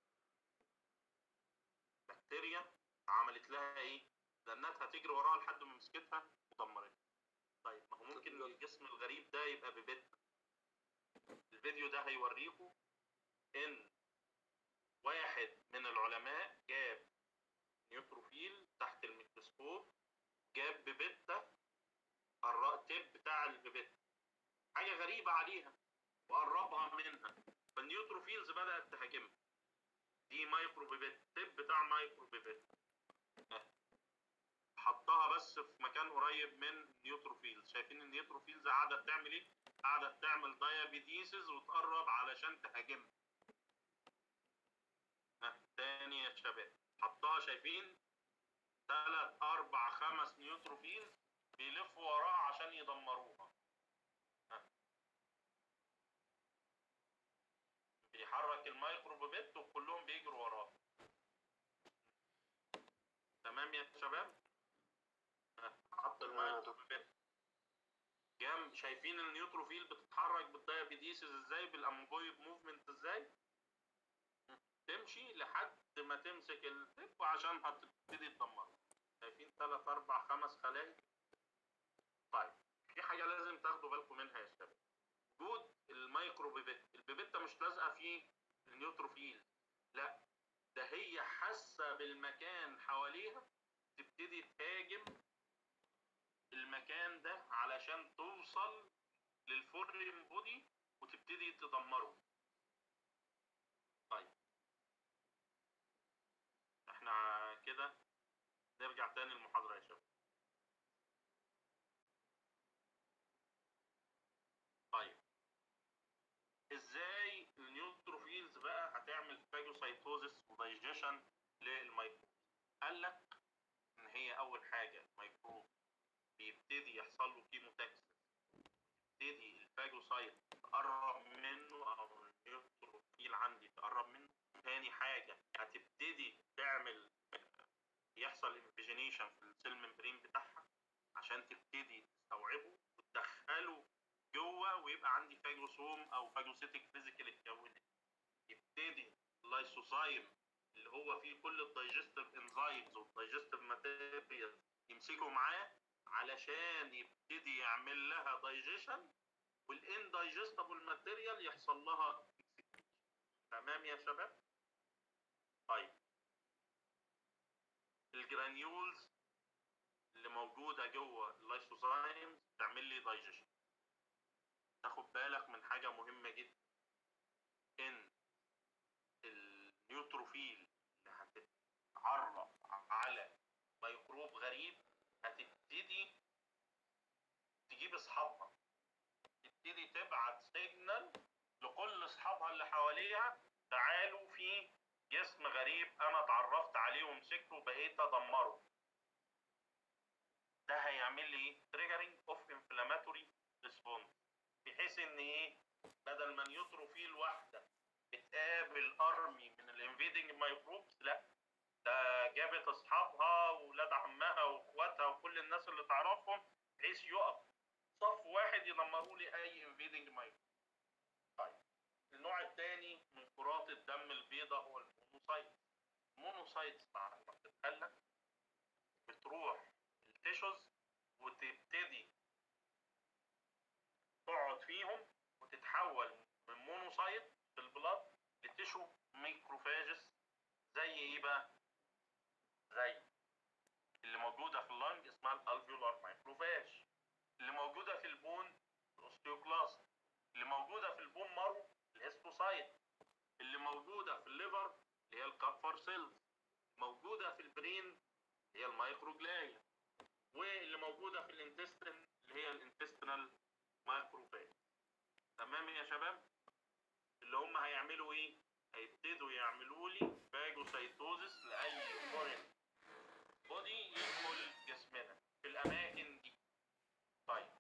بكتيريا عملت لها ايه لانها هتجري وراها لحد ما مسكتها ودمرتها طيب ما هو ممكن الجسم الغريب ده يبقى ببيت الفيديو ده هيوريكم ان واحد من العلماء جاب نيوتروفيل تحت الميكروسكوب جاب ببتة التب بتاع الببتة حاجة غريبة عليها وقربها منها فالنيوتروفيلز بدات تهاجمها دي مايكرو بيبت تب بتاع مايكرو بيبت حطها بس في مكان قريب من النيوتروفيلز شايفين النيوتروفيلز قاعده بتعمل ايه قاعده بتعمل دايابيتيسز وتقرب علشان تهاجمها ها، تاني يا شباب حطها شايفين ثلاث اربع خمس نيوتروفيلز بيلفوا وراها عشان يدمروها ها. بيحرك الميكروبيبت وكلهم بيجروا وراه تمام يا شباب ها، حط الميكروبيبت جنب شايفين النيوتروفيل بتتحرك بالدايابيديسز ازاي بالامبويد موفمنت ازاي تمشي لحد ما تمسك التب عشان هتبتدي تدمره شايفين ثلاث اربع خمس خلايا طيب في حاجه لازم تاخدوا بالكم منها يا شباب وجود المايكرو بيبت البيبته مش لازقه في النيوتروفيل لا ده هي حاسه بالمكان حواليها تبتدي تهاجم المكان ده علشان توصل للفورين بودي وتبتدي تدمره طيب احنا كده نرجع تاني المحاضرة يا شباب طيب ازاي النيوتروفيلز بقى هتعمل فاجوسايتوزس ودايجيشن للميكروب قال لك ان هي اول حاجة الميكروب بيبتدي يحصل له كيموتاكسس يبتدي الفاجوسايت تقرب منه او النيوتروفيل عندي تقرب منه تاني حاجة هتبتدي تعمل يحصل انفيجينيشن في السيل ممبرين بتاعها عشان تبتدي تستوعبه وتدخله جوه ويبقى عندي فاجوسوم او فاجوسيتك فيزيكال اتكون يبتدي اللايسوسايم اللي هو فيه كل الدايجستيف انزيمز والدايجستيف ماتيريال يمسكوا معاه علشان يبتدي يعمل لها دايجيشن والان دايجستبل ماتيريال يحصل لها تمام يا شباب طيب الجرانيولز اللي موجوده جوه اللايسوزايمز تعمل لي دايجيشن تاخد بالك من حاجه مهمه جدا ان النيوتروفيل اللي هتتعرف على ميكروب غريب هتبتدي تجيب اصحابها تبتدي تبعت سيجنال لكل اصحابها اللي حواليها تعالوا في جسم غريب انا اتعرفت عليه ومسكته وبقيت ادمره ده هيعمل لي ايه تريجرنج اوف انفلاماتوري ريسبونس بحيث ان ايه بدل ما نيوتروفيل واحده بتقابل ارمي من الانفيدنج مايكروبس لا ده جابت اصحابها واولاد عمها واخواتها وكل الناس اللي تعرفهم بحيث يقف صف واحد يدمروا لي اي انفيدنج مايكروب طيب النوع الثاني من كرات الدم البيضاء هو المونوسايت المونوسايتس بعد ما بتتخلق بتروح التيشوز وتبتدي تقعد فيهم وتتحول من مونوسايت في البلاد لتيشو ميكروفاجس زي ايه بقى؟ زي اللي موجودة في اللنج اسمها الالفيولار مايكروفاج اللي موجودة في البون الاوستيوكلاست اللي موجودة في البون مارو الهيستوسايت اللي موجودة في الليفر اللي هي الكابفر سيلز موجودة في البرين اللي هي المايكروجلايا واللي موجودة في الانتستين اللي هي الانتستينال مايكروفاج تمام يا شباب اللي هم هيعملوا ايه هيبتدوا يعملوا لي فاجوسايتوزس لاي فورين بودي يدخل جسمنا في الاماكن دي طيب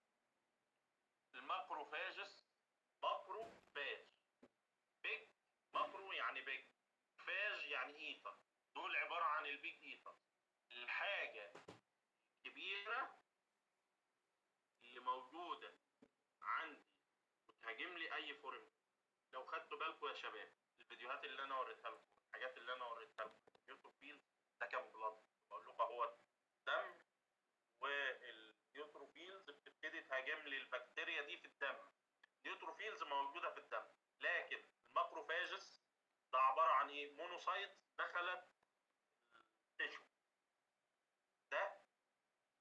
الماكروفاجس ماكروفاج بيج ماكرو يعني بيج فاج يعني ايتا دول عبارة عن البيج ايتا الحاجة كبيرة اللي موجودة عندي وتهاجم لي اي فورم لو خدتوا بالكم يا شباب الفيديوهات اللي انا وريتها لكم الحاجات اللي انا وريتها لكم النيوتروفيل ده كان بلاد بقول لكم هو دم والنيوتروفيلز بتبتدي تهاجم لي البكتيريا دي في الدم نيوتروفيلز موجوده في الدم لكن الماكروفاجس ده عباره عن ايه مونوسايت دخلت التشو ده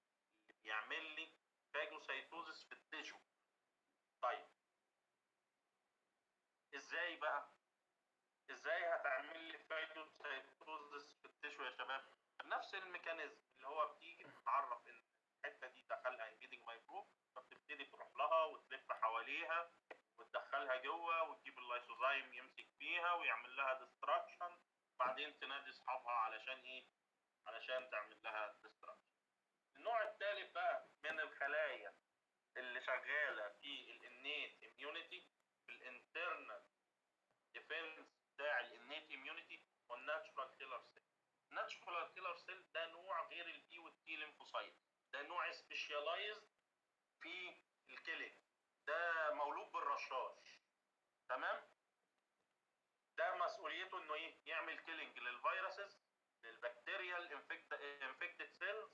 اللي بيعمل لي فاجوسايتوزس في التشو طيب ميكانيزم اللي هو بتيجي تعرف ان الحته دي دخلها انجيدنج مايكروب فبتبتدي تروح لها وتلف حواليها وتدخلها جوه وتجيب اللايسوزايم يمسك فيها ويعمل لها ديستراكشن بعدين تنادي اصحابها علشان ايه؟ علشان تعمل لها ديستراكشن. النوع الثالث بقى من الخلايا اللي شغاله في الانيت اميونيتي في الانترنال ديفنس بتاع الانيت اميونيتي والناتشورال كيلر سيل. الناتشورال كيلر سيل ده نوع غير البي والتي ليمفوسايت ده نوع سبيشالايزد في الكلى ده مولود بالرشاش تمام ده مسؤوليته انه ايه يعمل كيلينج للفيروسز للبكتيريا الانفكتد سيلز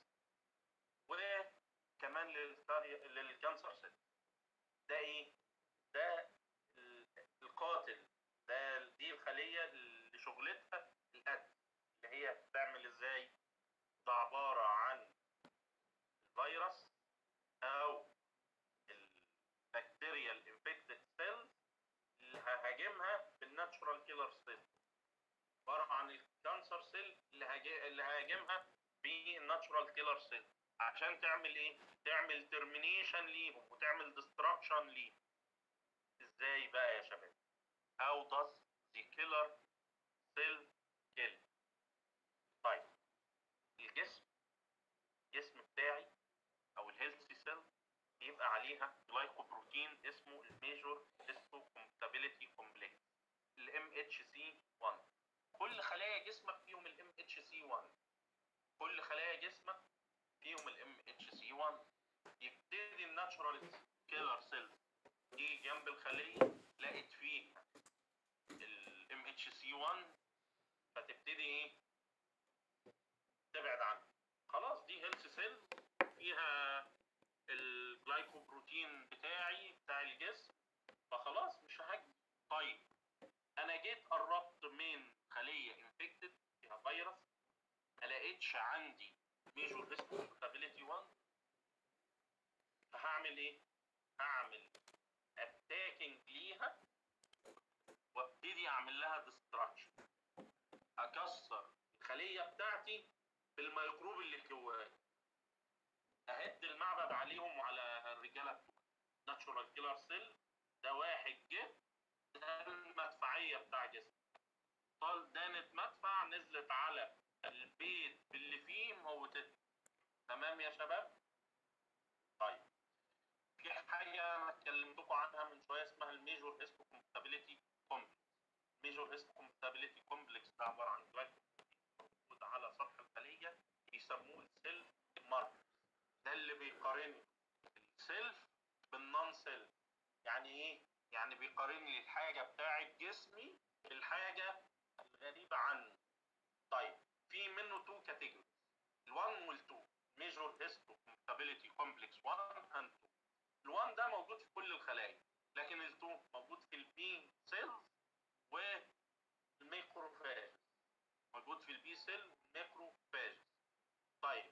وكمان للكاري- للكانسر سيل ده ايه ده ال- القاتل ده دي الخليه اللي شغلتها القتل اللي هي بتعمل ازاي ده عباره عن فيروس او البكتيريا الانفكتد سيل اللي ههاجمها بالناتشورال كيلر سيل عباره عن الكانسر سيل اللي هاجي- اللي هاجمها بالناتشورال كيلر سيل عشان تعمل ايه؟ تعمل ترمينيشن ليهم وتعمل ديستراكشن ليهم ازاي بقى يا شباب؟ How does the killer cell kill؟ طيب الجسم الجسم بتاعي او الهيلثي سيل بيبقى عليها جلايكوبروتين اسمه الميجور هيستو كومباتيبيليتي كومبلكس الام اتش سي 1 كل خلايا جسمك فيهم الام اتش سي 1 كل خلايا جسمك فيهم الام اتش سي 1 يبتدي الناتشورال كيلر سيلز تيجي جنب الخليه لقت فيها الام اتش سي 1 فتبتدي ايه تبعد عنه خلاص دي هيلث سيل فيها الجلايكوبروتين بتاعي بتاع الجسم فخلاص مش هاجي طيب انا جيت قربت من خليه انفكتد فيها فيروس ما لقيتش عندي ميجور ريسبونسابيلتي 1 فهعمل ايه؟ هعمل اتاكينج ليها وابتدي اعمل لها ديستراكشن اكسر الخليه بتاعتي بالميكروب اللي جواها اهد المعبد عليهم وعلى الرجاله ناتشورال كيلر سيل ده واحد جه ده المدفعيه بتاع جسم طال دانت مدفع نزلت على البيت اللي فيه موتته تمام يا شباب طيب في حاجه انا كلمتكم عنها من شويه اسمها الميجور هيستو كومباتيبيليتي كومبلكس ميجور هيستو كومباتيبيليتي كومبلكس ده عباره عن جلايكوبروتين موجود على سطح الخليه بيسموه السيل ماركر ده اللي بيقارن السيلف بالنون سيلف يعني ايه يعني بيقارن لي الحاجه بتاعه جسمي بالحاجه الغريبه عني طيب في منه تو كاتيجوريز ال1 وال2 ميجور هيستو كومباتيبيليتي كومبلكس 1 اند 2 ال1 ده موجود في كل الخلايا لكن ال2 موجود في البي سيلز والميكروفاج موجود في البي سيل والميكروفاج طيب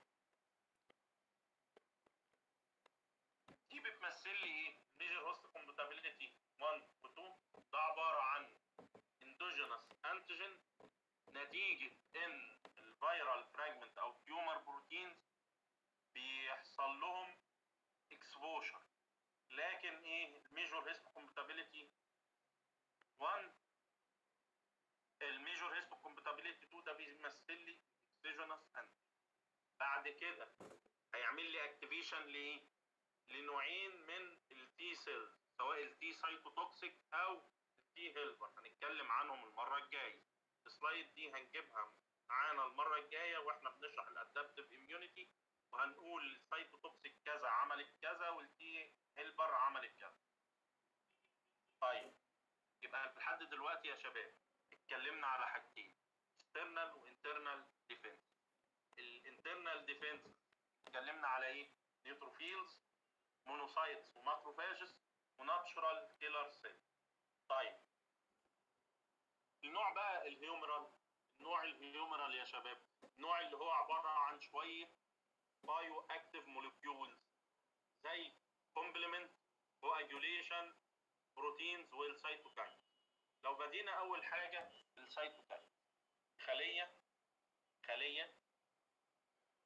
دي بتمثل لي ايه؟ ميجر هوست كومباتيبيليتي 1 و 2 ده عباره عن اندوجينوس انتيجين نتيجه ان الفيرال فراجمنت او تيومر بروتينز بيحصل لهم اكسبوشر لكن ايه الميجور هيستو كومباتيبيليتي 1 الميجور هيستو كومباتيبيليتي 2 ده بيمثل لي اكسجينوس انتيجين بعد كده هيعمل لي اكتيفيشن لايه؟ لنوعين من التي سيلز سواء التي سايتوتوكسيك او التي هيلبر هنتكلم عنهم المره الجايه السلايد دي هنجيبها معانا المره الجايه واحنا بنشرح الادابتيف اميونيتي وهنقول السايتوتوكسيك كذا عملت كذا والتي هيلبر عملت كذا طيب يبقى لحد دلوقتي يا شباب اتكلمنا على حاجتين external وانترنال ديفense الانترنال ديفense اتكلمنا على ايه نيوتروفيلز مونوسايتس وماكروفاجز وناتشورال كيلر سيل طيب النوع بقى الهيومرال النوع الهيومرال يا شباب النوع اللي هو عباره عن شويه بايو اكتيف موليكيولز زي كومبلمنت كواجوليشن بروتينز والسيتوكاين لو بدينا اول حاجه السيتوكاين خليه خليه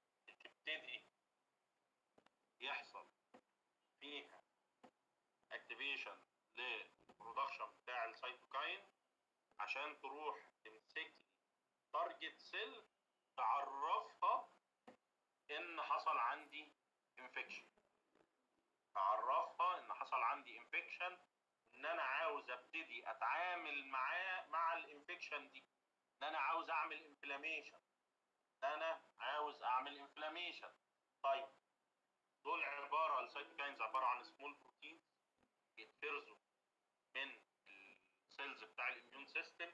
ستيميوليشن للبرودكشن بتاع السيتوكاين عشان تروح تمسك لي تارجت سيل تعرفها ان حصل عندي انفكشن تعرفها ان حصل عندي انفكشن ان انا عاوز ابتدي اتعامل معاه مع الانفكشن دي ان انا عاوز اعمل انفلاميشن ان انا عاوز اعمل انفلاميشن طيب دول عباره السيتوكاينز عباره عن سمول بروتينز بيتفرزوا من السيلز بتاع الاميون سيستم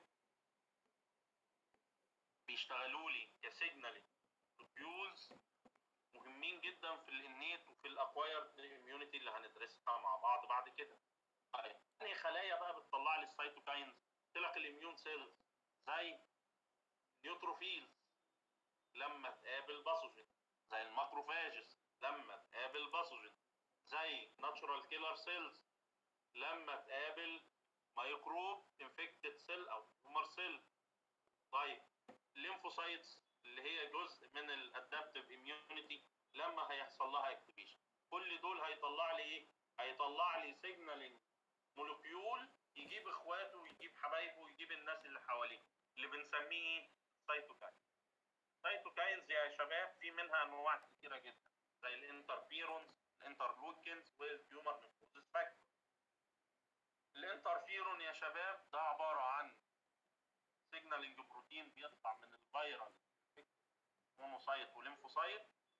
بيشتغلوا لي كسيجنالينج بيولز مهمين جدا في الانيت وفي الاكوايرد اميونيتي اللي هندرسها مع بعض بعد كده طيب تاني خلايا بقى بتطلع لي السيتوكاينز قلت لك الاميون سيلز زي نيوتروفيلز لما تقابل باثوجين زي الماكروفاجز لما تقابل باثوجين زي ناتشورال كيلر سيلز لما تقابل ميكروب انفكتد سيل او تومر سيل طيب الليمفوسايتس اللي هي جزء من الادابتيف اميونيتي لما هيحصل لها اكتيفيشن كل دول هيطلع لي ايه هيطلع لي سيجنالينج مولكيول يجيب اخواته ويجيب حبايبه ويجيب الناس اللي حواليه اللي بنسميه ايه سيتوكاين سيتوكاينز يا شباب في منها انواع كتيره جدا زي الانترفيرونز الانترلوكينز والتيومر نيكروزيس فاكتور الانترفيرون يا شباب ده عباره عن سيجنالينج بروتين بيطلع من الفيرال مونوسايت وليمفوسايت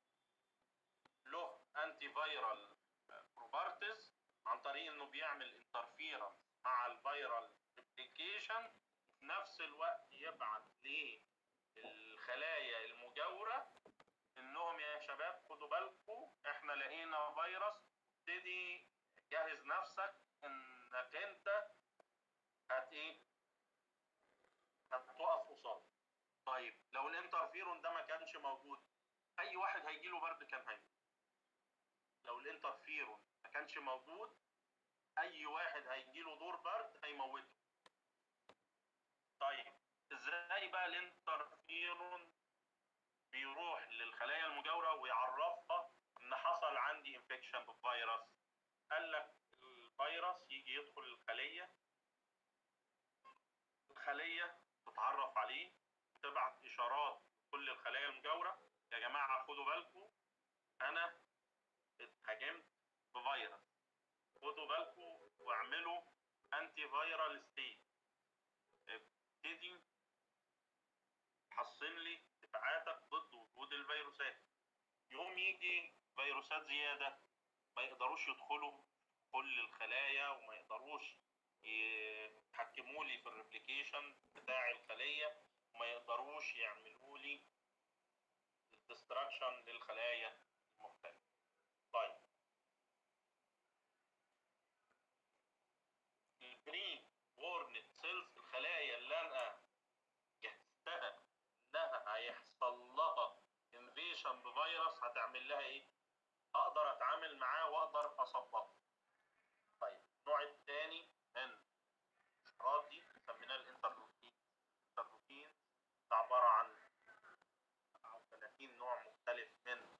له انتي فيرال بروبرتيز عن طريق انه بيعمل انترفيرنس مع الفيرال ريبليكيشن في نفس الوقت يبعت للخلايا المجاوره انهم يا شباب خدوا بالكم احنا لقينا فيروس ابتدي جهز نفسك انك انت هت ايه هتقف قصاده طيب لو الانترفيرون ده ما كانش موجود اي واحد هيجي له برد كان هيموت لو الانترفيرون ما كانش موجود اي واحد هيجي له دور برد هيموته طيب ازاي بقى الانترفيرون بيروح للخلايا المجاوره ويعرفها ان حصل عندي انفكشن بفيروس قال لك الفيروس يجي يدخل الخليه الخليه تتعرف عليه تبعت اشارات لكل الخلايا المجاوره يا جماعه خدوا بالكم انا اتهاجمت بفيروس خدوا بالكم واعملوا انتي فيرال ستيت ابتدي حصن لي دفاعاتك ضد وجود الفيروسات يوم يجي فيروسات زياده ما يقدروش يدخلوا كل الخلايا وما يقدروش يتحكموا لي في الريبليكيشن بتاع الخليه وما يقدروش يعملوا لي الدستراكشن للخلايا المختلفه طيب البري وورنت سيلز الخلايا اللي انا جهزتها انها هيحصل لها انفيشن بفيروس هتعمل لها ايه؟ اقدر اتعامل معاه واقدر اصبغه. طيب النوع الثاني من الاشارات دي سميناه الانترلوكين. الانترلوكين ده عباره عن 30 نوع مختلف من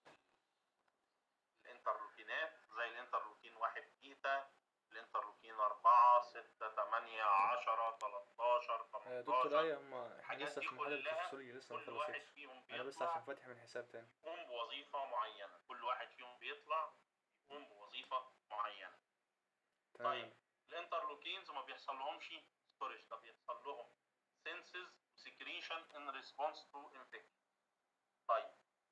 الانترلوكينات زي الانترلوكين 1 بيتا الانترلوكين 4 6 8 10 13 يا دكتور 15 ايه اما احنا الحاجات لسه دي في المحاضرة كلها التفصيلية لسه ما كل واحد خلصتش فيهم انا بس بيطلع عشان فاتح من حساب تاني يقوم بوظيفة معينة كل واحد فيهم بيطلع يقوم بوظيفة معينة طيب تمام الانترلوكينز ما بيحصل لهمش ستورج ده بيحصل لهم سنسز سكريشن ان ريسبونس تو انفكشن طيب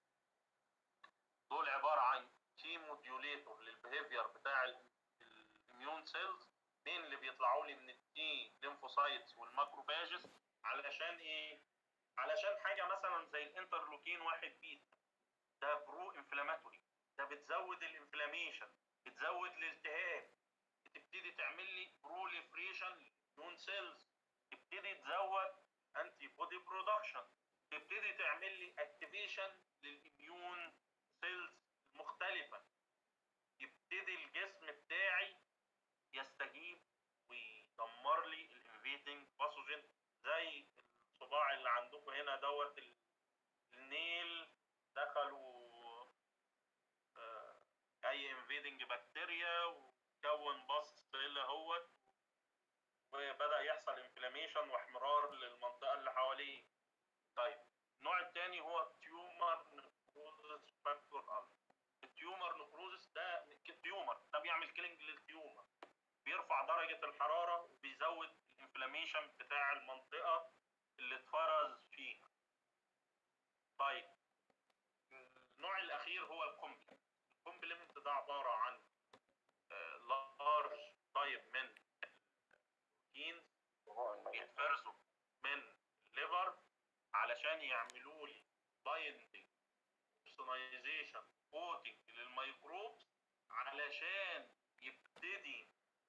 دول عبارة عن تي موديوليتور للبيهيفير بتاع الاميون سيلز مين اللي بيطلعوا لي من التي ليمفوسايتس والماكروفاجز علشان ايه؟ علشان حاجة مثلا زي الانترلوكين واحد بيتا ده برو انفلاماتوري ده بتزود الانفلاميشن بتزود الالتهاب بتبتدي تعمل لي بروليفريشن للميون سيلز تبتدي تزود انتي بودي برودكشن تبتدي تعمل لي اكتيفيشن للاميون سيلز المختلفة يبتدي الجسم بتاعي يستجيب ويدمر لي الانفيدنج باثوجين زي الصباع اللي عندكم هنا دوت ال- النيل دخلوا آه، اي انفيدنج بكتيريا وتكون بص اللي هو وبدأ يحصل انفلاميشن واحمرار للمنطقة اللي حواليه طيب النوع الثاني هو التيومر نكروزس فاكتور الفا التيومر نكروزس ده تيومر ده بيعمل كيلينج للتيومر بيرفع درجة الحرارة وبيزود الانفلاميشن بتاع المنطقة اللي اتفرز فيها طيب النوع الأخير هو الكومبلمنت الكومبلمنت ده عبارة عن لارج طيب من البروتينز بيتفرزوا من الليفر علشان يعملوا لي بايندنج بيرسوناليزيشن كوتنج للميكروبس علشان يبتدي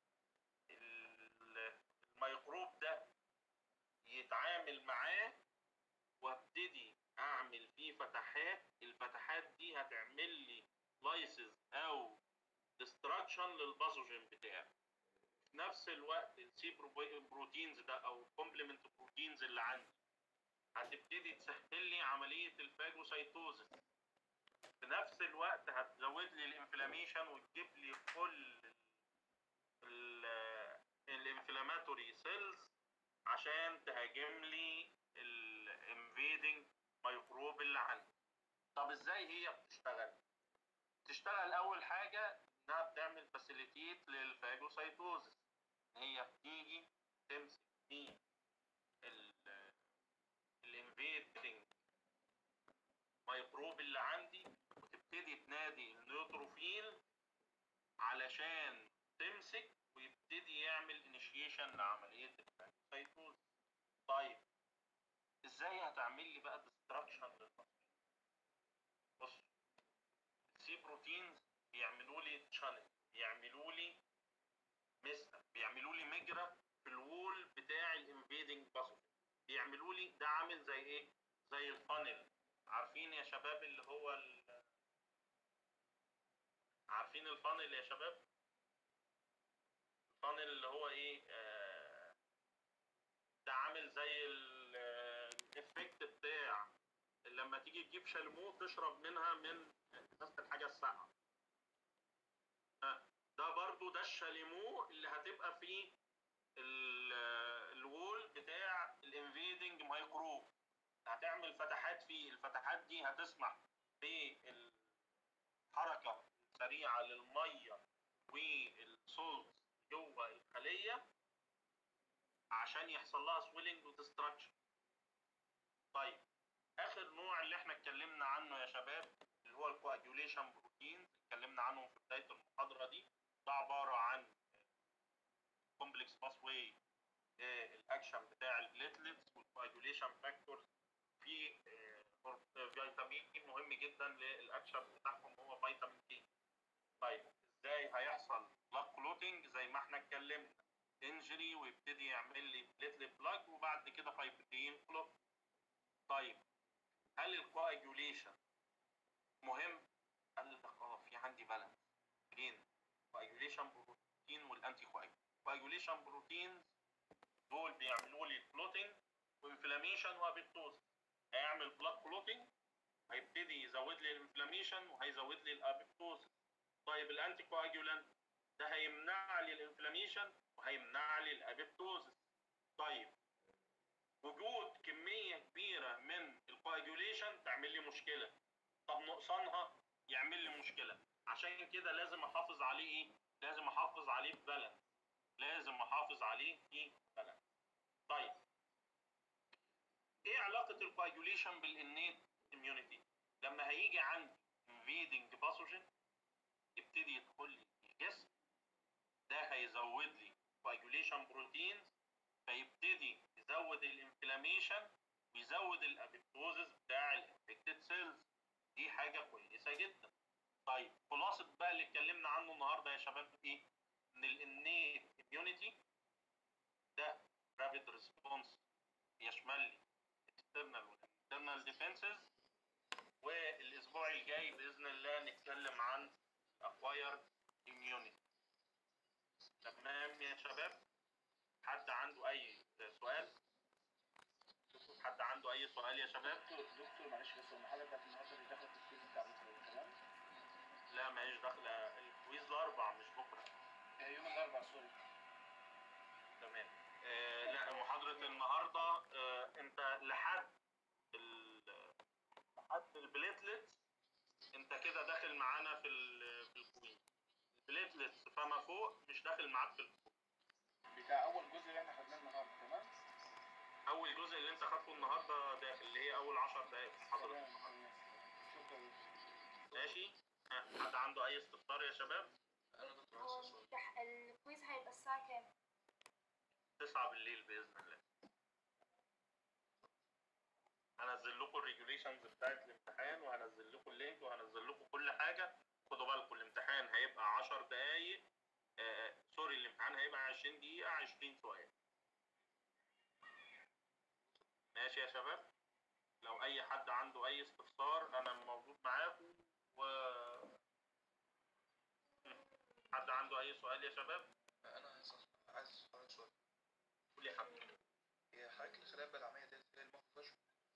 ال- الميكروب ده يتعامل معاه وابتدي اعمل فيه فتحات الفتحات دي هتعمل لي لايسز او ديستراكشن للباثوجين بتاعي في نفس الوقت السي بروتينز ده او الكومبلمنت بروتينز اللي عندي هتبتدي تسهل لي عمليه الفاجوسايتوزس في نفس الوقت هتزود لي الانفلاميشن وتجيب لي كل الانفلاماتوري سيلز عشان تهاجم لي الانفيدنج ميكروب اللي عندي طب ازاي هي بتشتغل تشتغل اول حاجه انها بتعمل فاسيليتيت للفاجوسايتوزس ان هي بتيجي تمسك في الانفيدنج ميكروب اللي عندي وتبتدي تنادي النيوتروفيل علشان تمسك ويبتدي يعمل انيشيشن لعمليه الفاجوسايتوز طيب ازاي هتعمل لي بقى ديستراكشن للبصر بص السي بروتينز بيعملوا لي تشانل بيعملوا لي مسا بيعملوا لي مجرى في الوول بتاع الانفيدنج باثوجين بيعملوا لي ده عامل زي ايه زي الفانل عارفين يا شباب اللي هو ال... عارفين الفانل يا شباب الفانل اللي هو ايه آه ده عامل زي ال- الافكت بتاع لما تيجي تجيب شاليمو تشرب منها من ازازه الحاجه الساقعه آه، ده برضو ده الشاليمو اللي هتبقى فيه ال- الوول بتاع الانفيدنج مايكروب هتعمل فتحات فيه الفتحات دي هتسمح بالحركه السريعه للميه والسولت جوه الخليه عشان يحصل لها سويلنج وديستراكشن طيب اخر نوع اللي احنا اتكلمنا عنه يا شباب اللي هو الكواجوليشن بروتين اتكلمنا عنه في بدايه المحاضره دي ده عباره عن كومبلكس باس واي الاكشن بتاع البليتلتس والكواجوليشن فاكتورز في آه، فيتامين مهم جدا للاكشن بتاعهم هو فيتامين كي طيب ازاي هيحصل بلاك كلوتنج زي ما احنا اتكلمنا انجري ويبتدي يعمل لي بليتلت بلاك وبعد كده فايبرين كلوت طيب هل الكواجوليشن مهم؟ قال لك اه في عندي بالانس بين كواجوليشن بروتين والانتي كواجوليشن بروتين دول بيعملوا لي كلوتنج وانفلاميشن وابيبتوز هيعمل بلاك كلوتنج هيبتدي يزود لي الانفلاميشن وهيزود لي الابيبتوز طيب الانتي كواجولانت ده هيمنع لي الانفلاميشن وهيمنع لي الابيبتوز طيب وجود كمية كبيرة من الكواجوليشن تعمل لي مشكلة طب نقصانها يعمل لي مشكلة عشان كده لازم احافظ عليه ايه لازم احافظ عليه في بالانس لازم احافظ عليه في بالانس طيب ايه علاقة الكواجوليشن بالانيت اميونيتي لما هيجي عندي invading باثوجين يبتدي يدخل لي الجسم ده هيزود لي كواجوليشن بروتينز فيبتدي يزود الانفلاميشن ويزود الابيبتوزس بتاع الانفكتد سيلز دي حاجه كويسه جدا طيب خلاصه بقى اللي اتكلمنا عنه النهارده يا شباب ايه ان الانيت اميونيتي ده رابيد ريسبونس يشمل لي الاكسترنال والانترنال ديفنسز والاسبوع الجاي باذن الله نتكلم عن acquired immunity تمام يا شباب حد عنده اي سؤال حد عنده اي سؤال يا شباب دكتور دكتور معلش بس المحاضرة بتاعت النهارده دي داخلة في الكويز بتاع بكرة تمام؟ لا ماليش داخله الكويز الاربع مش بكره آه، يوم الاربعاء سوري تمام آه لا محاضرة النهاردة آه انت لحد ال- لحد البليتلت انت كده داخل معانا في ال- في الكوين البليتلت فما فوق مش داخل معاك في الكوين بتاع اول جزء اللي احنا خدناه النهارده تمام اول جزء اللي انت خدته النهارده داخل اللي هي اول 10 دقائق في محاضرة تمام النهارده تمام. شكرا ماشي ها، حد عنده اي استفسار يا شباب انا دكتور هو عايز سؤال الامتح- الكويز هيبقى الساعة كام؟ 9 بالليل باذن الله هنزل لكم الريجوليشنز بتاعت الامتحان وهنزل لكم اللينك وهنزل لكم كل حاجه خدوا بالكم الامتحان هيبقى 10 دقايق آه سوري الامتحان هيبقى 20 دقيقه 20 سؤال ماشي يا شباب لو اي حد عنده اي استفسار انا موجود معاكم و حد عنده اي سؤال يا شباب انا عايز أسأل- عايز اسالك سؤال قول يا حبيبي هي حضرتك الخلايا البلعميه دي اللي هي المخ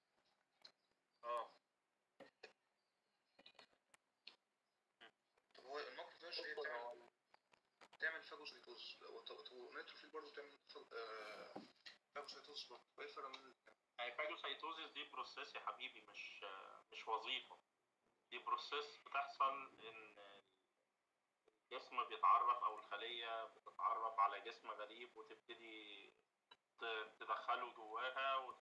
اه طب هو المخ فيهاش ايه بتعمل تعمل فاجوسيتوز ونيتروفيل برضه تعمل فاج- آه، فاجوسيتوز برضه ايه الفرق بين الاتنين؟ الفاجوسايتوزيس دي بروسيس يا حبيبي مش مش وظيفة دي بروسيس بتحصل ان الجسم بيتعرف او الخلية بتتعرف على جسم غريب وتبتدي ت- تدخله جواها